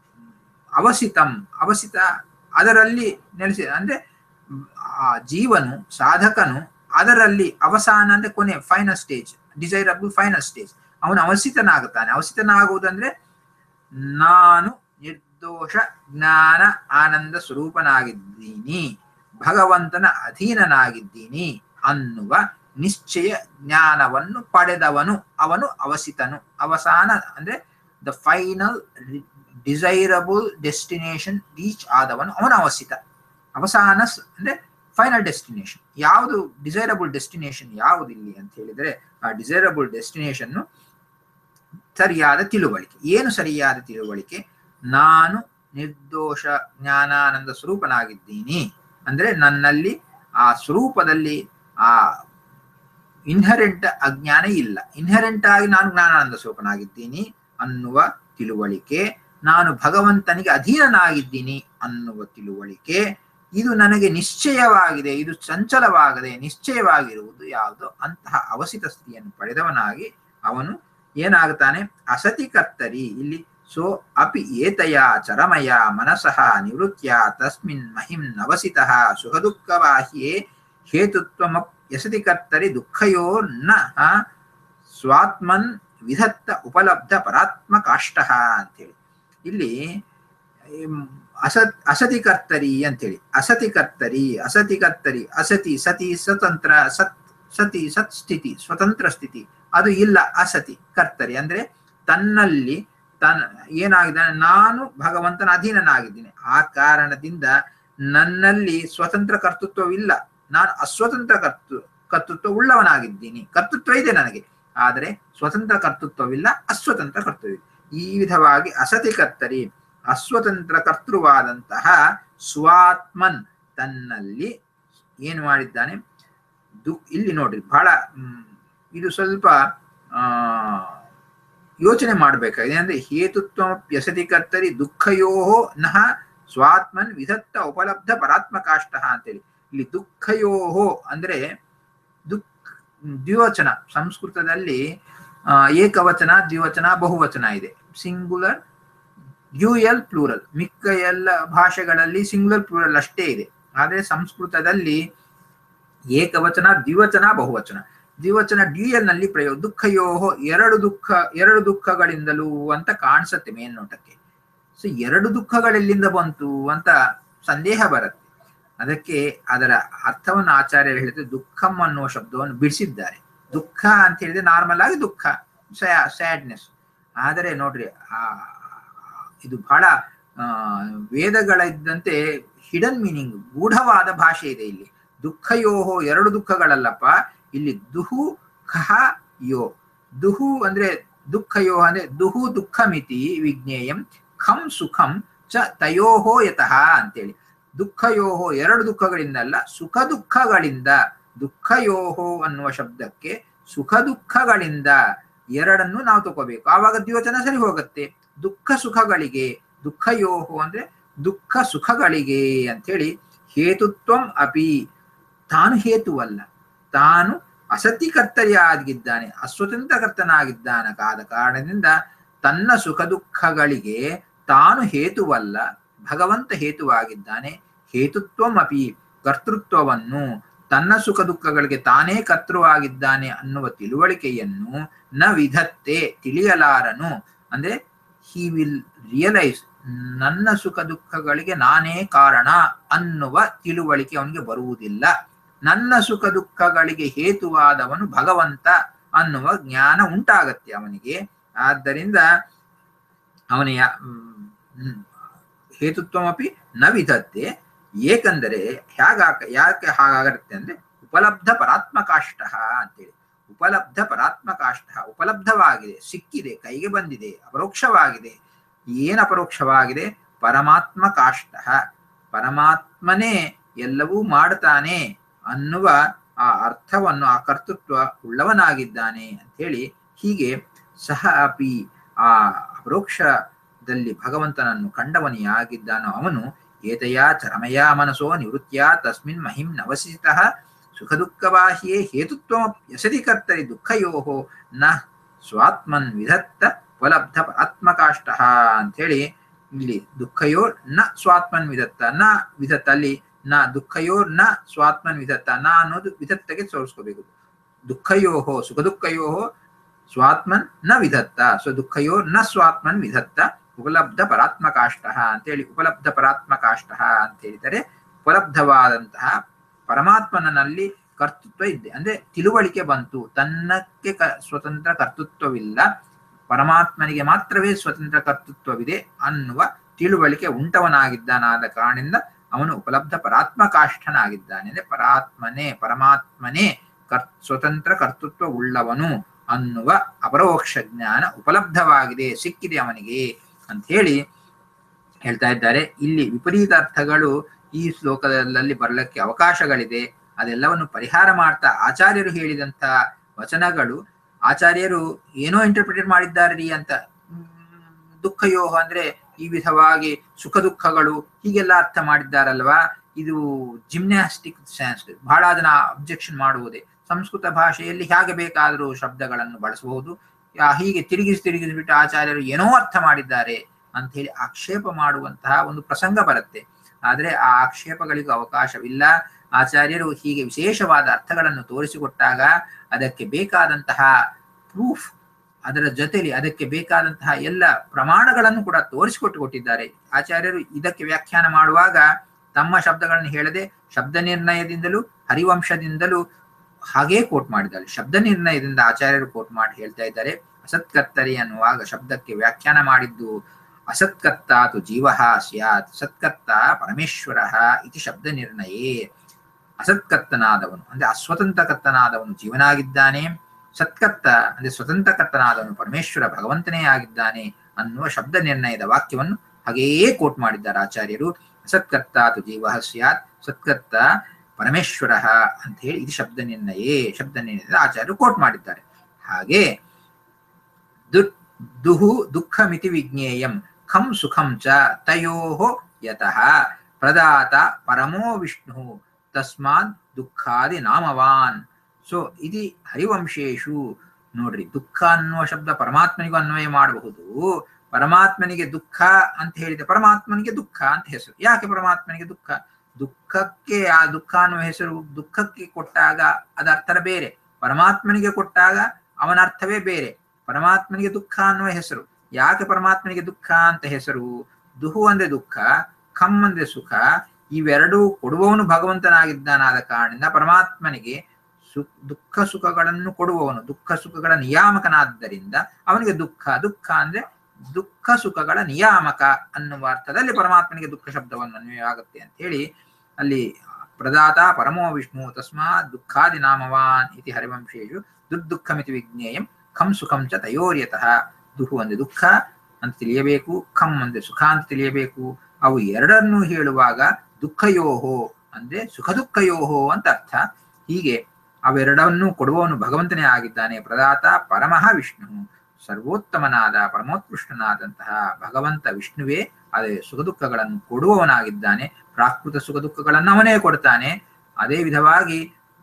ಅವಸಿತಂ ಅವಸಿತ ಅದರಲ್ಲಿ ನೆಲೆಸಿ ಅಂದ್ರೆ ಆ ಜೀವನು ಸಾಧಕನು ಅದರಲ್ಲಿ ಅವಸಾನ ಅಂದ್ರೆ ಕೊನೆ final stage desirable final stage ಅವನು ಅವಸಿತನಾಗುತ್ತಾನೆ ಅವಸಿತನಾಗುವುದಂದ್ರೆ ನಾನು ನಿರ್ದೋಷ ಜ್ಞಾನ ಆನಂದ ಸ್ವರೂಪನಾಗಿದ್ದೀನಿ ಭಗವಂತನ ಅಧೀನನಾಗಿದ್ದೀನಿ ಅನ್ನುವ ನಿಶ್ಚಯ ಜ್ಞಾನವನ್ನು ಪಡೆದವನು ಅವನು ಅವಸಿತನು ಅವಸಾನ ಅಂದ್ರೆ the final desirable destination reach ಆದವನು ಅವನ ಅವಸಿತ ಅವಸಾನ ಸ- ಅಂದ್ರೆ ಫೈನಲ್ ಡೆಸ್ಟಿನೇಷನ್ ಯಾವುದು ಡಿಸೈರಬಲ್ ಡೆಸ್ಟಿನೇಷನ್ ಯಾವುದಿಲ್ಲಿ ಅಂತ ಹೇಳಿದ್ರೆ ಆ ಡಿಸೈರಬಲ್ ಡೆಸ್ಟಿನೇಷನ್ ಸರಿಯಾದ ತಿಳುವಳಿಕೆ ಏನು ಸರಿಯಾದ ತಿಳುವಳಿಕೆ ನಾನು ನಿರ್ದೋಷ ಜ್ಞಾನಾನಂದ ಸ್ವರೂಪನಾಗಿದ್ದೀನಿ ಅಂದ್ರೆ ನನ್ನಲ್ಲಿ ಆ ಸ್ವರೂಪದಲ್ಲಿ ಆ ಇನ್ಹರೆಂಟ್ ಅಜ್ಞಾನ ಇಲ್ಲ ಇನ್ಹರೆಂಟ್ ಆಗಿ ನಾನು ಜ್ಞಾನಾನಂದ ಸ್ವರೂಪನಾಗಿದ್ದೀನಿ ಅನ್ನುವ ತಿಳುವಳಿಕೆ ನಾನು ಭಗವಂತನಿಗೆ ಅಧೀನನಾಗಿದ್ದೀನಿ ಅನ್ನುವ ತಿಳುವಳಿಕೆ ಇದು ನನಗೆ ನಿಶ್ಚಯವಾಗಿದೆ ಇದು ಚಂಚಲವಾಗದೆ ನಿಶ್ಚಯವಾಗಿರುವುದು ಯಾವುದು ಅಂತಹ ಅವಸಿತ ಸ್ಥಿತಿಯನ್ನು ಪಡೆದವನಾಗಿ ಅವನು ಏನಾಗುತ್ತಾನೆ ಅಸತಿ ಕರ್ತರಿ ಇಲ್ಲಿ ಸೋ ಅಪಿ ಏತಯ ಚರಮಯ ಮನಸಃ ನಿವೃತ್ಯ ತಸ್ಮಿನ್ ಮಹಿಂ ನವಸಿತಃ ಸುಖ ದುಃಖವಾಹ್ಯೇ ಹೇತುತ್ವಮಪ್ ಯಸತಿ ಕರ್ತರಿ ದುಃಖಯೋರ್ನ ಸ್ವಾತ್ಮನ್ ವಿಧತ್ತ ಉಪಲಬ್ಧ ಪರಾತ್ಮ ಕಾಷ್ಟ ಅಂತೇಳಿ ಇಲ್ಲಿ ಹ್ಮ್, ಅಸತ್ ಅಸತಿ ಕರ್ತರಿ ಅಂತೇಳಿ ಅಸತಿ ಕರ್ತರಿ ಅಸತಿ ಕರ್ತರಿ ಅಸತಿ ಸತಿ ಸ್ವತಂತ್ರ ಸತ್ ಸತಿ ಸತ್ ಸ್ಥಿತಿ ಸ್ವತಂತ್ರ ಸ್ಥಿತಿ ಅದು ಇಲ್ಲ ಅಸತಿ ಕರ್ತರಿ ಅಂದ್ರೆ ತನ್ನಲ್ಲಿ ತನ್ ಏನಾಗಿದ್ದಾನೆ ನಾನು ಭಗವಂತನ ಅಧೀನನಾಗಿದ್ದೀನಿ ಆ ಕಾರಣದಿಂದ ನನ್ನಲ್ಲಿ ಸ್ವತಂತ್ರ ಕರ್ತೃತ್ವವಿಲ್ಲ ನಾನು ಅಸ್ವತಂತ್ರ ಕರ್ತೃ ಕರ್ತೃತ್ವ ಉಳ್ಳವನಾಗಿದ್ದೀನಿ ಕರ್ತೃತ್ವ ಇದೆ ನನಗೆ ಆದರೆ ಸ್ವತಂತ್ರ ಕರ್ತೃತ್ವವಿಲ್ಲ ಅಸ್ವತಂತ್ರ ಕರ್ತೃತ್ವ ಈ ವಿಧವಾಗಿ ಅಸತಿ ಕರ್ತರಿ ಅಸ್ವತಂತ್ರ ಕರ್ತೃವಾದಂತಹ ಸ್ವಾತ್ಮನ್ ತನ್ನಲ್ಲಿ ಏನು ಮಾಡಿದ್ದಾನೆ ದು ಇಲ್ಲಿ ನೋಡ್ರಿ ಬಹಳ ಹ್ಮ್, ಇದು ಸ್ವಲ್ಪ ಆ ಯೋಚನೆ ಮಾಡಬೇಕಾಗಿದೆ ಅಂದ್ರೆ ಹೇತುತ್ವ ಯಸತಿ ಕರ್ತರಿ ದುಃಖಯೋ ನಹ ಸ್ವಾತ್ಮನ್ ವಿಧತ್ತ ಉಪಲಬ್ಧ ಪರಾತ್ಮಕಾಷ್ಟ ಅಂತೇಳಿ ಇಲ್ಲಿ ದುಃಖಯೋಹೋ ಅಂದ್ರೆ ದುಃಖ ದ್ವಿವಚನ ಸಂಸ್ಕೃತದಲ್ಲಿ ಆ, ಏಕವಚನ ದ್ವಿವಚನ ಬಹುವಚನ ಇದೆ ಸಿಂಗುಲರ್ ಡ್ಯೂಯಲ್ ಪ್ಲೂರಲ್ ಮಿಕ್ಕ ಎಲ್ಲ ಭಾಷೆಗಳಲ್ಲಿ ಸಿಂಗುಲರ್ ಪ್ಲೂರಲ್ ಅಷ್ಟೇ ಇದೆ ಆದರೆ ಸಂಸ್ಕೃತದಲ್ಲಿ ಏಕವಚನ ದ್ವಿವಚನ ಬಹುವಚನ ದ್ವಿವಚನ ಡ್ಯೂಯಲ್ ನಲ್ಲಿ ಪ್ರಯೋಗ ದುಃಖಯೋಹೋ ಎರಡು ದುಃಖ ಎರಡು ದುಃಖಗಳಿಂದಲೂ ಅಂತ ಕಾಣಿಸುತ್ತೆ ಮೇಲ್ನೋಟಕ್ಕೆ ಸೊ ಎರಡು ದುಃಖಗಳೆಲ್ಲಿಂದ ಬಂತು ಅಂತ ಸಂದೇಹ ಬರುತ್ತೆ ಅದಕ್ಕೆ ಅದರ ಅರ್ಥವನ್ನು ಆಚಾರ್ಯರು ಹೇಳಿದ್ರೆ ದುಃಖಂ ಅನ್ನುವ ಶಬ್ದವನ್ನು ಬಿಡಿಸಿದ್ದಾರೆ ದುಃಖ ಅಂತ ಹೇಳಿದ್ರೆ ನಾರ್ಮಲ್ ಆಗಿ ದುಃಖ ಸ್ಯಾಡ್ನೆಸ್ ಆದರೆ ನೋಡ್ರಿ ಆ ಇದು ಬಹಳ ಆ, ವೇದಗಳ ಇದ್ದಂತೆ ಹಿಡನ್ ಮೀನಿಂಗ್ ಗೂಢವಾದ ಭಾಷೆ ಇದೆ ಇಲ್ಲಿ ದುಃಖಯೋಹೋ ಎರಡು ದುಃಖಗಳಲ್ಲಪ್ಪ ಇಲ್ಲಿ ದುಹು ಖಹ ಯೋ ದುಹು ಅಂದ್ರೆ ದುಃಖಯೋ ಅಂದ್ರೆ ದುಹು ದುಃಖಮಿತಿ ವಿಜ್ಞೇಯಂ ಖಂ ಸುಖಂ ಚ ತಯೋಹೋ ಯತಃ ಅಂತೇಳಿ ದುಃಖಯೋಹೋ ಎರಡು ದುಃಖಗಳಿಂದಲ್ಲ ಸುಖ ದುಃಖಗಳಿಂದ ದುಃಖಯೋಹೋ ಅನ್ನುವ ಶಬ್ದಕ್ಕೆ ಸುಖ ದುಃಖಗಳಿಂದ ಎರಡನ್ನು ನಾವು ತಗೋಬೇಕು ಆವಾಗ ದ್ವಿವಚನ ಸರಿ ಹೋಗುತ್ತೆ ದುಃಖ ಸುಖಗಳಿಗೆ ದುಃಖಯೋಹೋ ಅಂದ್ರೆ ದುಃಖ ಸುಖಗಳಿಗೆ ಅಂತೇಳಿ ಹೇತುತ್ವಂ ಅಪಿ ತಾನು ಹೇತುವಲ್ಲ ತಾನು ಅಸತಿ ಕರ್ತರಿಯಾಗಿದ್ದಾನೆ ಅಸ್ವತಂತ್ರ ಕರ್ತನಾಗಿದ್ದಾನಕಾದ ಕಾರಣದಿಂದ ತನ್ನ ಸುಖ ದುಃಖಗಳಿಗೆ ತಾನು ಹೇತುವಲ್ಲ ಭಗವಂತ ಹೇತುವಾಗಿದ್ದಾನೆ ಹೇತುತ್ವಂ ಅಪಿ ಕರ್ತೃತ್ವವನ್ನು ತನ್ನ ಸುಖ ದುಃಖಗಳಿಗೆ ತಾನೇ ಕರ್ತೃವಾಗಿದ್ದಾನೆ ಅನ್ನುವ ತಿಳುವಳಿಕೆಯನ್ನು ನ ವಿಧತ್ತೆ ತಿಳಿಯಲಾರನು ಅಂದ್ರೆ ಹಿ ವಿಲ್ ರಿಯಲೈಸ್ ನನ್ನ ಸುಖ ದುಃಖಗಳಿಗೆ ನಾನೇ ಕಾರಣ ಅನ್ನುವ ತಿಳುವಳಿಕೆ ಅವನಿಗೆ ಬರುವುದಿಲ್ಲ ನನ್ನ ಸುಖ ದುಃಖಗಳಿಗೆ ಹೇತುವಾದವನು ಭಗವಂತ ಅನ್ನುವ ಜ್ಞಾನ ಉಂಟಾಗತ್ತೆ ಅವನಿಗೆ ಆದ್ದರಿಂದ ಅವನ ಯಾ- ಹ್ಮ್, ಹ್ಮ್, ಹೇತುತ್ವಮಪಿ ನ ವಿಧತ್ತೆ ಏಕೆಂದರೆ ಹೇಗಾಗ ಯಾಕೆ ಹಾಗಾಗತ್ತೆ ಅಂದ್ರೆ ಉಪಲಬ್ಧ ಪರಾತ್ಮಕಾಷ್ಟ ಅಂತೇಳಿ ಉಪಲಬ್ಧ ಪರಾತ್ಮಕಾಷ್ಟ ಉಪಲಬ್ಧವಾಗಿದೆ ಸಿಕ್ಕಿದೆ ಕೈಗೆ ಬಂದಿದೆ ಅಪರೋಕ್ಷವಾಗಿದೆ ಏನ್ ಅಪರೋಕ್ಷವಾಗಿದೆ ಪರಮಾತ್ಮ ಕಾಷ್ಟ ಪರಮಾತ್ಮನೇ ಎಲ್ಲವೂ ಮಾಡ್ತಾನೆ ಅನ್ನುವ ಆ ಅರ್ಥವನ್ನು ಆ ಕರ್ತೃತ್ವ ಉಳ್ಳವನಾಗಿದ್ದಾನೆ ಅಂತ ಹೇಳಿ ಹೀಗೆ ಸಹ ಅಪಿ ಆ ಅಪರೋಕ್ಷದಲ್ಲಿ ಭಗವಂತನನ್ನು ಕಂಡವನಿಯಾಗಿದ್ದಾನೋ ಅವನು ಏತಯಾ ಚರಮಯ ಮನಸೋ ನಿವೃತ್ಯ ತಸ್ಮಿನ್ ಮಹಿಂ ನವಸಿತಃ ಸುಖ ದುಃಖವಾಹ್ಯೇ ಹೇತುತ್ವ ಯಸತಿ ಕರ್ತರಿ ದುಃಖಯೋ ನ ಸ್ವಾತ್ಮನ್ ವಿಧತ್ತ ಉಪಲಬ್ಧ ಆತ್ಮಕಾಷ್ಟ ಅಂಥೇಳಿ ಇಲ್ಲಿ ದುಃಖಯೋರ್ ನ ಸ್ವಾತ್ಮನ್ ವಿಧತ್ತ ನ ವಿಧತ್ತ ಅಲ್ಲಿ ನ ದುಃಖಯೋರ್ ನ ಸ್ವಾತ್ಮನ್ ವಿಧತ್ತ ನ ಅನ್ನೋದು ವಿಧತ್ತಗೆ ತೋರಿಸ್ಕೋಬೇಕು ದುಃಖಯೋಹೋ ಸುಖ ದುಃಖಯೋಹೋ ಸ್ವಾತ್ಮನ್ ನ ವಿಧತ್ತ ಸೊ ದುಃಖಯೋ ನ ಸ್ವಾತ್ಮನ್ ವಿಧತ್ತ ಉಪಲಬ್ಧ ಪರಾತ್ಮಕಾಷ್ಟ ಅಂತೇಳಿ ಉಪಲಬ್ಧ ಪರಾತ್ಮಕಾಷ್ಟ ಅಂತ ಹೇಳಿದರೆ ಉಪಲಬ್ಧವಾದಂತಹ ಪರಮಾತ್ಮನಲ್ಲಿ ಕರ್ತೃತ್ವ ಇದೆ ಅಂದ್ರೆ ತಿಳುವಳಿಕೆ ಬಂತು ತನ್ನಕ್ಕೆ ಕ ಸ್ವತಂತ್ರ ಕರ್ತೃತ್ವವಿಲ್ಲ ಪರಮಾತ್ಮನಿಗೆ ಮಾತ್ರವೇ ಸ್ವತಂತ್ರ ಕರ್ತೃತ್ವವಿದೆ ಅನ್ನುವ ತಿಳುವಳಿಕೆ ಉಂಟವನಾಗಿದ್ದಾನಾದ ಕಾರಣದಿಂದ ಅವನು ಉಪಲಬ್ಧ ಪರಾತ್ಮಕಾಷ್ಠನಾಗಿದ್ದಾನೆ ಅಂದ್ರೆ ಪರಾತ್ಮನೇ ಪರಮಾತ್ಮನೇ ಕರ್ ಸ್ವತಂತ್ರ ಕರ್ತೃತ್ವ ಉಳ್ಳವನು ಅನ್ನುವ ಅಪರೋಕ್ಷ ಜ್ಞಾನ ಉಪಲಬ್ಧವಾಗಿದೆ ಸಿಕ್ಕಿದೆ ಅವನಿಗೆ ಅಂತ ಹೇಳಿ ಹೇಳ್ತಾ ಇದ್ದಾರೆ ಇಲ್ಲಿ ವಿಪರೀತ ಅರ್ಥಗಳು ಈ ಶ್ಲೋಕದಲ್ಲಿ ಬರಲಿಕ್ಕೆ ಅವಕಾಶಗಳಿದೆ ಅದೆಲ್ಲವನ್ನು ಪರಿಹಾರ ಮಾಡ್ತಾ ಆಚಾರ್ಯರು ಹೇಳಿದಂತ ವಚನಗಳು ಆಚಾರ್ಯರು ಏನೋ ಇಂಟರ್ಪ್ರಿಟೇಟ್ ಮಾಡಿದ್ದಾರೆ ಅಂತ ದುಃಖಯೋಹ ಅಂದ್ರೆ ಈ ವಿಧವಾಗಿ ಸುಖ ದುಃಖಗಳು ಹೀಗೆಲ್ಲ ಅರ್ಥ ಮಾಡಿದ್ದಾರಲ್ವಾ ಇದು ಜಿಮ್ನಾಸ್ಟಿಕ್ ಸಂಸ್ಕೃತ್ ಬಹಳ ಜನ ಅಬ್ಜೆಕ್ಷನ್ ಮಾಡುವುದೇ ಸಂಸ್ಕೃತ ಭಾಷೆಯಲ್ಲಿ ಹೇಗೆ ಬೇಕಾದರೂ ಶಬ್ದಗಳನ್ನು ಬಳಸಬಹುದು ಹೀಗೆ ತಿರುಗಿಸಿ ತಿರುಗಿಸಿಬಿಟ್ಟು ಆಚಾರ್ಯರು ಏನೋ ಅರ್ಥ ಮಾಡಿದ್ದಾರೆ ಅಂತ ಹೇಳಿ ಆಕ್ಷೇಪ ಮಾಡುವಂತಹ ಒಂದು ಪ್ರಸಂಗ ಬರುತ್ತೆ ಆದ್ರೆ ಆ ಆಕ್ಷೇಪಗಳಿಗೂ ಅವಕಾಶವಿಲ್ಲ ಆಚಾರ್ಯರು ಹೀಗೆ ವಿಶೇಷವಾದ ಅರ್ಥಗಳನ್ನು ತೋರಿಸಿಕೊಟ್ಟಾಗ ಅದಕ್ಕೆ ಬೇಕಾದಂತಹ ಪ್ರೂಫ್ ಅದರ ಜೊತೆಲಿ ಅದಕ್ಕೆ ಬೇಕಾದಂತಹ ಎಲ್ಲ ಪ್ರಮಾಣಗಳನ್ನು ಕೂಡ ತೋರಿಸಿಕೊಟ್ಟು ಕೊಟ್ಟಿದ್ದಾರೆ ಆಚಾರ್ಯರು ಇದಕ್ಕೆ ವ್ಯಾಖ್ಯಾನ ಮಾಡುವಾಗ ತಮ್ಮ ಶಬ್ದಗಳನ್ನು ಹೇಳದೆ ಶಬ್ದ ನಿರ್ಣಯದಿಂದಲೂ ಹರಿವಂಶದಿಂದಲೂ ಹಾಗೇ ಕೋಟ್ ಮಾಡಿದ್ದಾರೆ ಶಬ್ದ ನಿರ್ಣಯದಿಂದ ಆಚಾರ್ಯರು ಕೋಟ್ ಮಾಡಿ ಹೇಳ್ತಾ ಇದ್ದಾರೆ ಅಸತ್ಕರ್ತರಿ ಅನ್ನುವಾಗ ಶಬ್ದಕ್ಕೆ ವ್ಯಾಖ್ಯಾನ ಮಾಡಿದ್ದು ಅಸತ್ಕರ್ತಾತು ಜೀವ ಸ್ಯಾತ್ ಸತ್ಕರ್ತ ಪರಮೇಶ್ವರ ಇತಿ ಶಬ್ದ ನಿರ್ಣಯೇ ಅಸತ್ಕರ್ತನಾದವನು ಅಂದ್ರೆ ಅಸ್ವತಂತ್ರ ಕರ್ತನಾದವನು ಜೀವನಾಗಿದ್ದಾನೆ ಸತ್ಕರ್ತ ಅಂದ್ರೆ ಸ್ವತಂತ್ರ ಕರ್ತನಾದವನು ಪರಮೇಶ್ವರ ಭಗವಂತನೇ ಆಗಿದ್ದಾನೆ ಅನ್ನುವ ಶಬ್ದ ನಿರ್ಣಯದ ವಾಕ್ಯವನ್ನು ಹಾಗೆಯೇ ಕೋಟ್ ಮಾಡಿದ್ದಾರೆ ಆಚಾರ್ಯರು ಅಸತ್ಕರ್ತಾತು ಜೀವ ಸ್ಯಾತ್ ಸತ್ಕರ್ತ ಪರಮೇಶ್ವರ ಅಂತ ಹೇಳಿ ಇದು ಶಬ್ದ ನಿರ್ಣಯೇ ಶಬ್ದ ನಿರ್ಣಯದ ಆಚಾರ್ಯರು ಕೋಟ್ ಮಾಡಿದ್ದಾರೆ ಹಾಗೆ ದು ದುಹು ದುಃಖ ಮಿತಿ ವಿಜ್ಞೇಯಂ ಖಂ ಸುಖಂ ಚ ತಯೋ ಯತಃ ಪ್ರದಾತ ಪರಮೋ ವಿಷ್ಣು ತಸ್ಮಾತ್ ದುಃಖಾದಿ ನಾಮವಾನ್ ಸೊ ಇದು ಹರಿವಂಶೇಶು ನೋಡ್ರಿ ದುಃಖ ಅನ್ನುವ ಶಬ್ದ ಪರಮಾತ್ಮನಿಗೂ ಅನ್ವಯ ಮಾಡಬಹುದು ಪರಮಾತ್ಮನಿಗೆ ದುಃಖ ಅಂತ ಹೇಳಿದೆ ಪರಮಾತ್ಮನಿಗೆ ದುಃಖ ಅಂತ ಹೆಸರು ಯಾಕೆ ಪರಮಾತ್ಮನಿಗೆ ದುಃಖ ದುಃಖಕ್ಕೆ ಆ ದುಃಖ ಅನ್ನುವ ಹೆಸರು ದುಃಖಕ್ಕೆ ಕೊಟ್ಟಾಗ ಅದ ಅರ್ಥ ಬೇರೆ ಪರಮಾತ್ಮನಿಗೆ ಕೊಟ್ಟಾಗ ಅವನ ಅರ್ಥವೇ ಬೇರೆ ಪರಮಾತ್ಮನಿಗೆ ದುಃಖ ಅನ್ನುವ ಹೆಸರು ಯಾಕೆ ಪರಮಾತ್ಮನಿಗೆ ದುಃಖ ಅಂತ ಹೆಸರು ದುಹು ಅಂದ್ರೆ ದುಃಖ ಖಮ್ ಅಂದ್ರೆ ಸುಖ ಇವೆರಡೂ ಕೊಡುವವನು ಭಗವಂತನಾಗಿದ್ದಾನಾದ ಕಾರಣದಿಂದ ಪರಮಾತ್ಮನಿಗೆ ಸು ದುಃಖ ಸುಖಗಳನ್ನು ಕೊಡುವವನು ದುಃಖ ಸುಖಗಳ ನಿಯಾಮಕನಾದ್ದರಿಂದ ಅವನಿಗೆ ದುಃಖ ದುಃಖ ಅಂದ್ರೆ ದುಃಖ ಸುಖಗಳ ನಿಯಾಮಕ ಅನ್ನುವ ಅರ್ಥದಲ್ಲಿ ಪರಮಾತ್ಮನಿಗೆ ದುಃಖ ಶಬ್ದವನ್ನು ಅನ್ವಯವಾಗುತ್ತೆ ಅಂತ ಹೇಳಿ ಅಲ್ಲಿ ಪ್ರದಾತ ಪರಮೋ ವಿಷ್ಣು ತಸ್ಮಾತ್ ದುಃಖಾದಿ ನಾಮವಾನ್ ಇತಿ ಹರಿವಂಶೇಶು ದುರ್ದುಃಖಮಿತಿ ವಿಜ್ಞೇಯಂ ಖಂ ಸುಖಂ ಚ ತಯೋರ್ಯತಃ ದುಹು ಅಂದ್ರೆ ದುಃಖ ಅಂತ ತಿಳಿಯಬೇಕು ಖಂ ಅಂದ್ರೆ ಸುಖ ಅಂತ ತಿಳಿಯಬೇಕು ಅವು ಎರಡನ್ನೂ ಹೇಳುವಾಗ ದುಃಖಯೋಹೋ ಅಂದ್ರೆ ಸುಖ ದುಃಖಯೋಹೋ ಅಂತ ಅರ್ಥ ಹೀಗೆ ಅವೆರಡನ್ನೂ ಕೊಡುವವನು ಭಗವಂತನೇ ಆಗಿದ್ದಾನೆ ಪ್ರದಾತ ಪರಮಃ ವಿಷ್ಣು ಸರ್ವೋತ್ತಮನಾದ ಪರಮೋತ್ಕೃಷ್ಟನಾದಂತಹ ಭಗವಂತ ವಿಷ್ಣುವೇ ಅದೇ ಸುಖ ದುಃಖಗಳನ್ನು ಕೊಡುವವನಾಗಿದ್ದಾನೆ ಪ್ರಾಕೃತ ಸುಖ ದುಃಖಗಳನ್ನು ಅವನೇ ಕೊಡ್ತಾನೆ ಅದೇ ವಿಧವಾಗಿ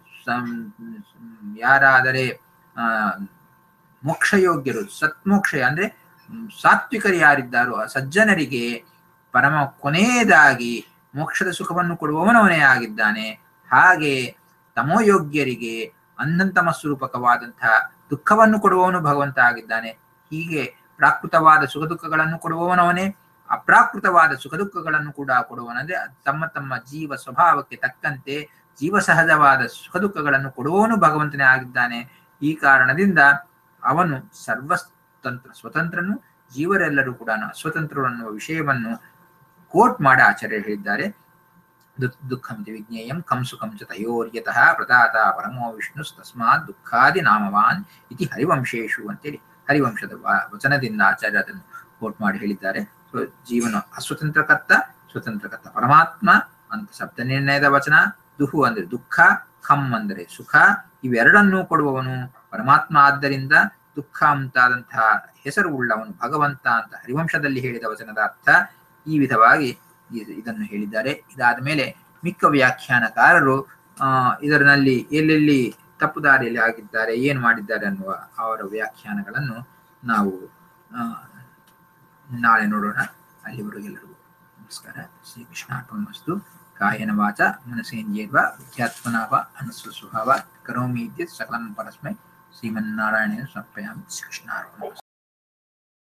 ಯಾರಾದರೆ ಆ ಮೋಕ್ಷಯೋಗ್ಯರು ಸತ್ಮೋಕ್ಷ ಅಂದ್ರೆ ಸಾತ್ವಿಕರು ಯಾರಿದ್ದಾರೋ ಆ ಸಜ್ಜನರಿಗೆ ಪರಮ ಕೊನೆಯದಾಗಿ ಮೋಕ್ಷದ ಸುಖವನ್ನು ಕೊಡುವವನವನೇ ಆಗಿದ್ದಾನೆ ಹಾಗೆ ತಮೋಯೋಗ್ಯರಿಗೆ ಅನ್ನಂತಮ ಸ್ವರೂಪಕವಾದಂತಹ ದುಃಖವನ್ನು ಕೊಡುವವನು ಭಗವಂತ ಆಗಿದ್ದಾನೆ ಹೀಗೆ ಪ್ರಾಕೃತವಾದ ಸುಖ ದುಃಖಗಳನ್ನು ಕೊಡುವವನವನೇ ಅಪ್ರಾಕೃತವಾದ ಸುಖ ದುಃಖಗಳನ್ನು ಕೂಡ ಕೊಡುವನಂದ್ರೆ ತಮ್ಮ ತಮ್ಮ ಜೀವ ಸ್ವಭಾವಕ್ಕೆ ತಕ್ಕಂತೆ ಜೀವ ಸಹಜವಾದ ಸುಖ ದುಃಖಗಳನ್ನು ಕೊಡುವವನು ಭಗವಂತನೇ ಆಗಿದ್ದಾನೆ ಈ ಕಾರಣದಿಂದ ಅವನು ಸರ್ವತಂತ್ರ ಸ್ವತಂತ್ರನು ಜೀವರೆಲ್ಲರೂ ಕೂಡ ಸ್ವತಂತ್ರರು ಅನ್ನುವ ವಿಷಯವನ್ನು ಕೋಟ್ ಮಾಡಿ ಆಚಾರ್ಯ ಹೇಳಿದ್ದಾರೆ ದುಃಖಮಿತಿ ವಿಜ್ಞೇಯಂ ಕಂ ಸುಖಂ ಚ ತಯೋರ್ಯತಃ ಪ್ರದಾತ ಪರಮೋ ವಿಷ್ಣು ತಸ್ಮಾತ್ ದುಃಖಾದಿ ನಾಮವಾನ್ ಇತಿ ಹರಿವಂಶೇಶು ಅಂತೇಳಿ ಹರಿವಂಶದ ವಚನದಿಂದ ಆಚಾರ್ಯ ಅದನ್ನು ಕೋಟ್ ಮಾಡಿ ಹೇಳಿದ್ದಾರೆ ಸೊ ಜೀವನ ಅಸ್ವತಂತ್ರ ಕರ್ತ ಸ್ವತಂತ್ರ ಕರ್ತ ಪರಮಾತ್ಮ ಅಂತ ಶಬ್ದ ನಿರ್ಣಯದ ವಚನ ದುಹು ಅಂದ್ರೆ ದುಃಖ ಖಂ ಅಂದರೆ ಸುಖ ಇವೆರಡನ್ನೂ ಕೊಡುವವನು ಪರಮಾತ್ಮ ಆದ್ದರಿಂದ ದುಃಖ ಅಂತಾದಂತಹ ಹೆಸರು ಉಳ್ಳವನು ಭಗವಂತ ಅಂತ ಹರಿವಂಶದಲ್ಲಿ ಹೇಳಿದ ವಚನದ ಅರ್ಥ ಈ ವಿಧವಾಗಿ ಇದನ್ನು ಹೇಳಿದ್ದಾರೆ ಇದಾದ ಮೇಲೆ ಮಿಕ್ಕ ವ್ಯಾಖ್ಯಾನಕಾರರು ಆ ಇದರಲ್ಲಿ ಎಲ್ಲೆಲ್ಲಿ ತಪ್ಪು ದಾರಿಯಲ್ಲಿ ಆಗಿದ್ದಾರೆ ಏನು ಮಾಡಿದ್ದಾರೆ ಅನ್ನುವ ಅವರ ವ್ಯಾಖ್ಯಾನಗಳನ್ನು ನಾವು ನಾಳೆ ನೋಡೋಣ ಅಲ್ಲಿವರೆಗೆಲ್ಲರಿಗೂ ನಮಸ್ಕಾರ ಶ್ರೀ ಕೃಷ್ಣಾರ್ಪಣಮಸ್ತು ಕಾಯನ ವಾಚ ಮನಸೇಂದ್ರಿಯರ್ವ ವಿದ್ಯಾತ್ಮನಾವ ಅನಸ್ವ ಸ್ವಭಾವ ಕರೋಮಿ ಇದ್ಯತ್ ಸಕಲಂ ಪರಸ್ಮೈ ಶ್ರೀಮನ್ನಾರಾಯಣ ಸಮರ್ಪಯಾಮಿ ಶ್ರೀಕೃಷ್ಣಾರ್ಪಣ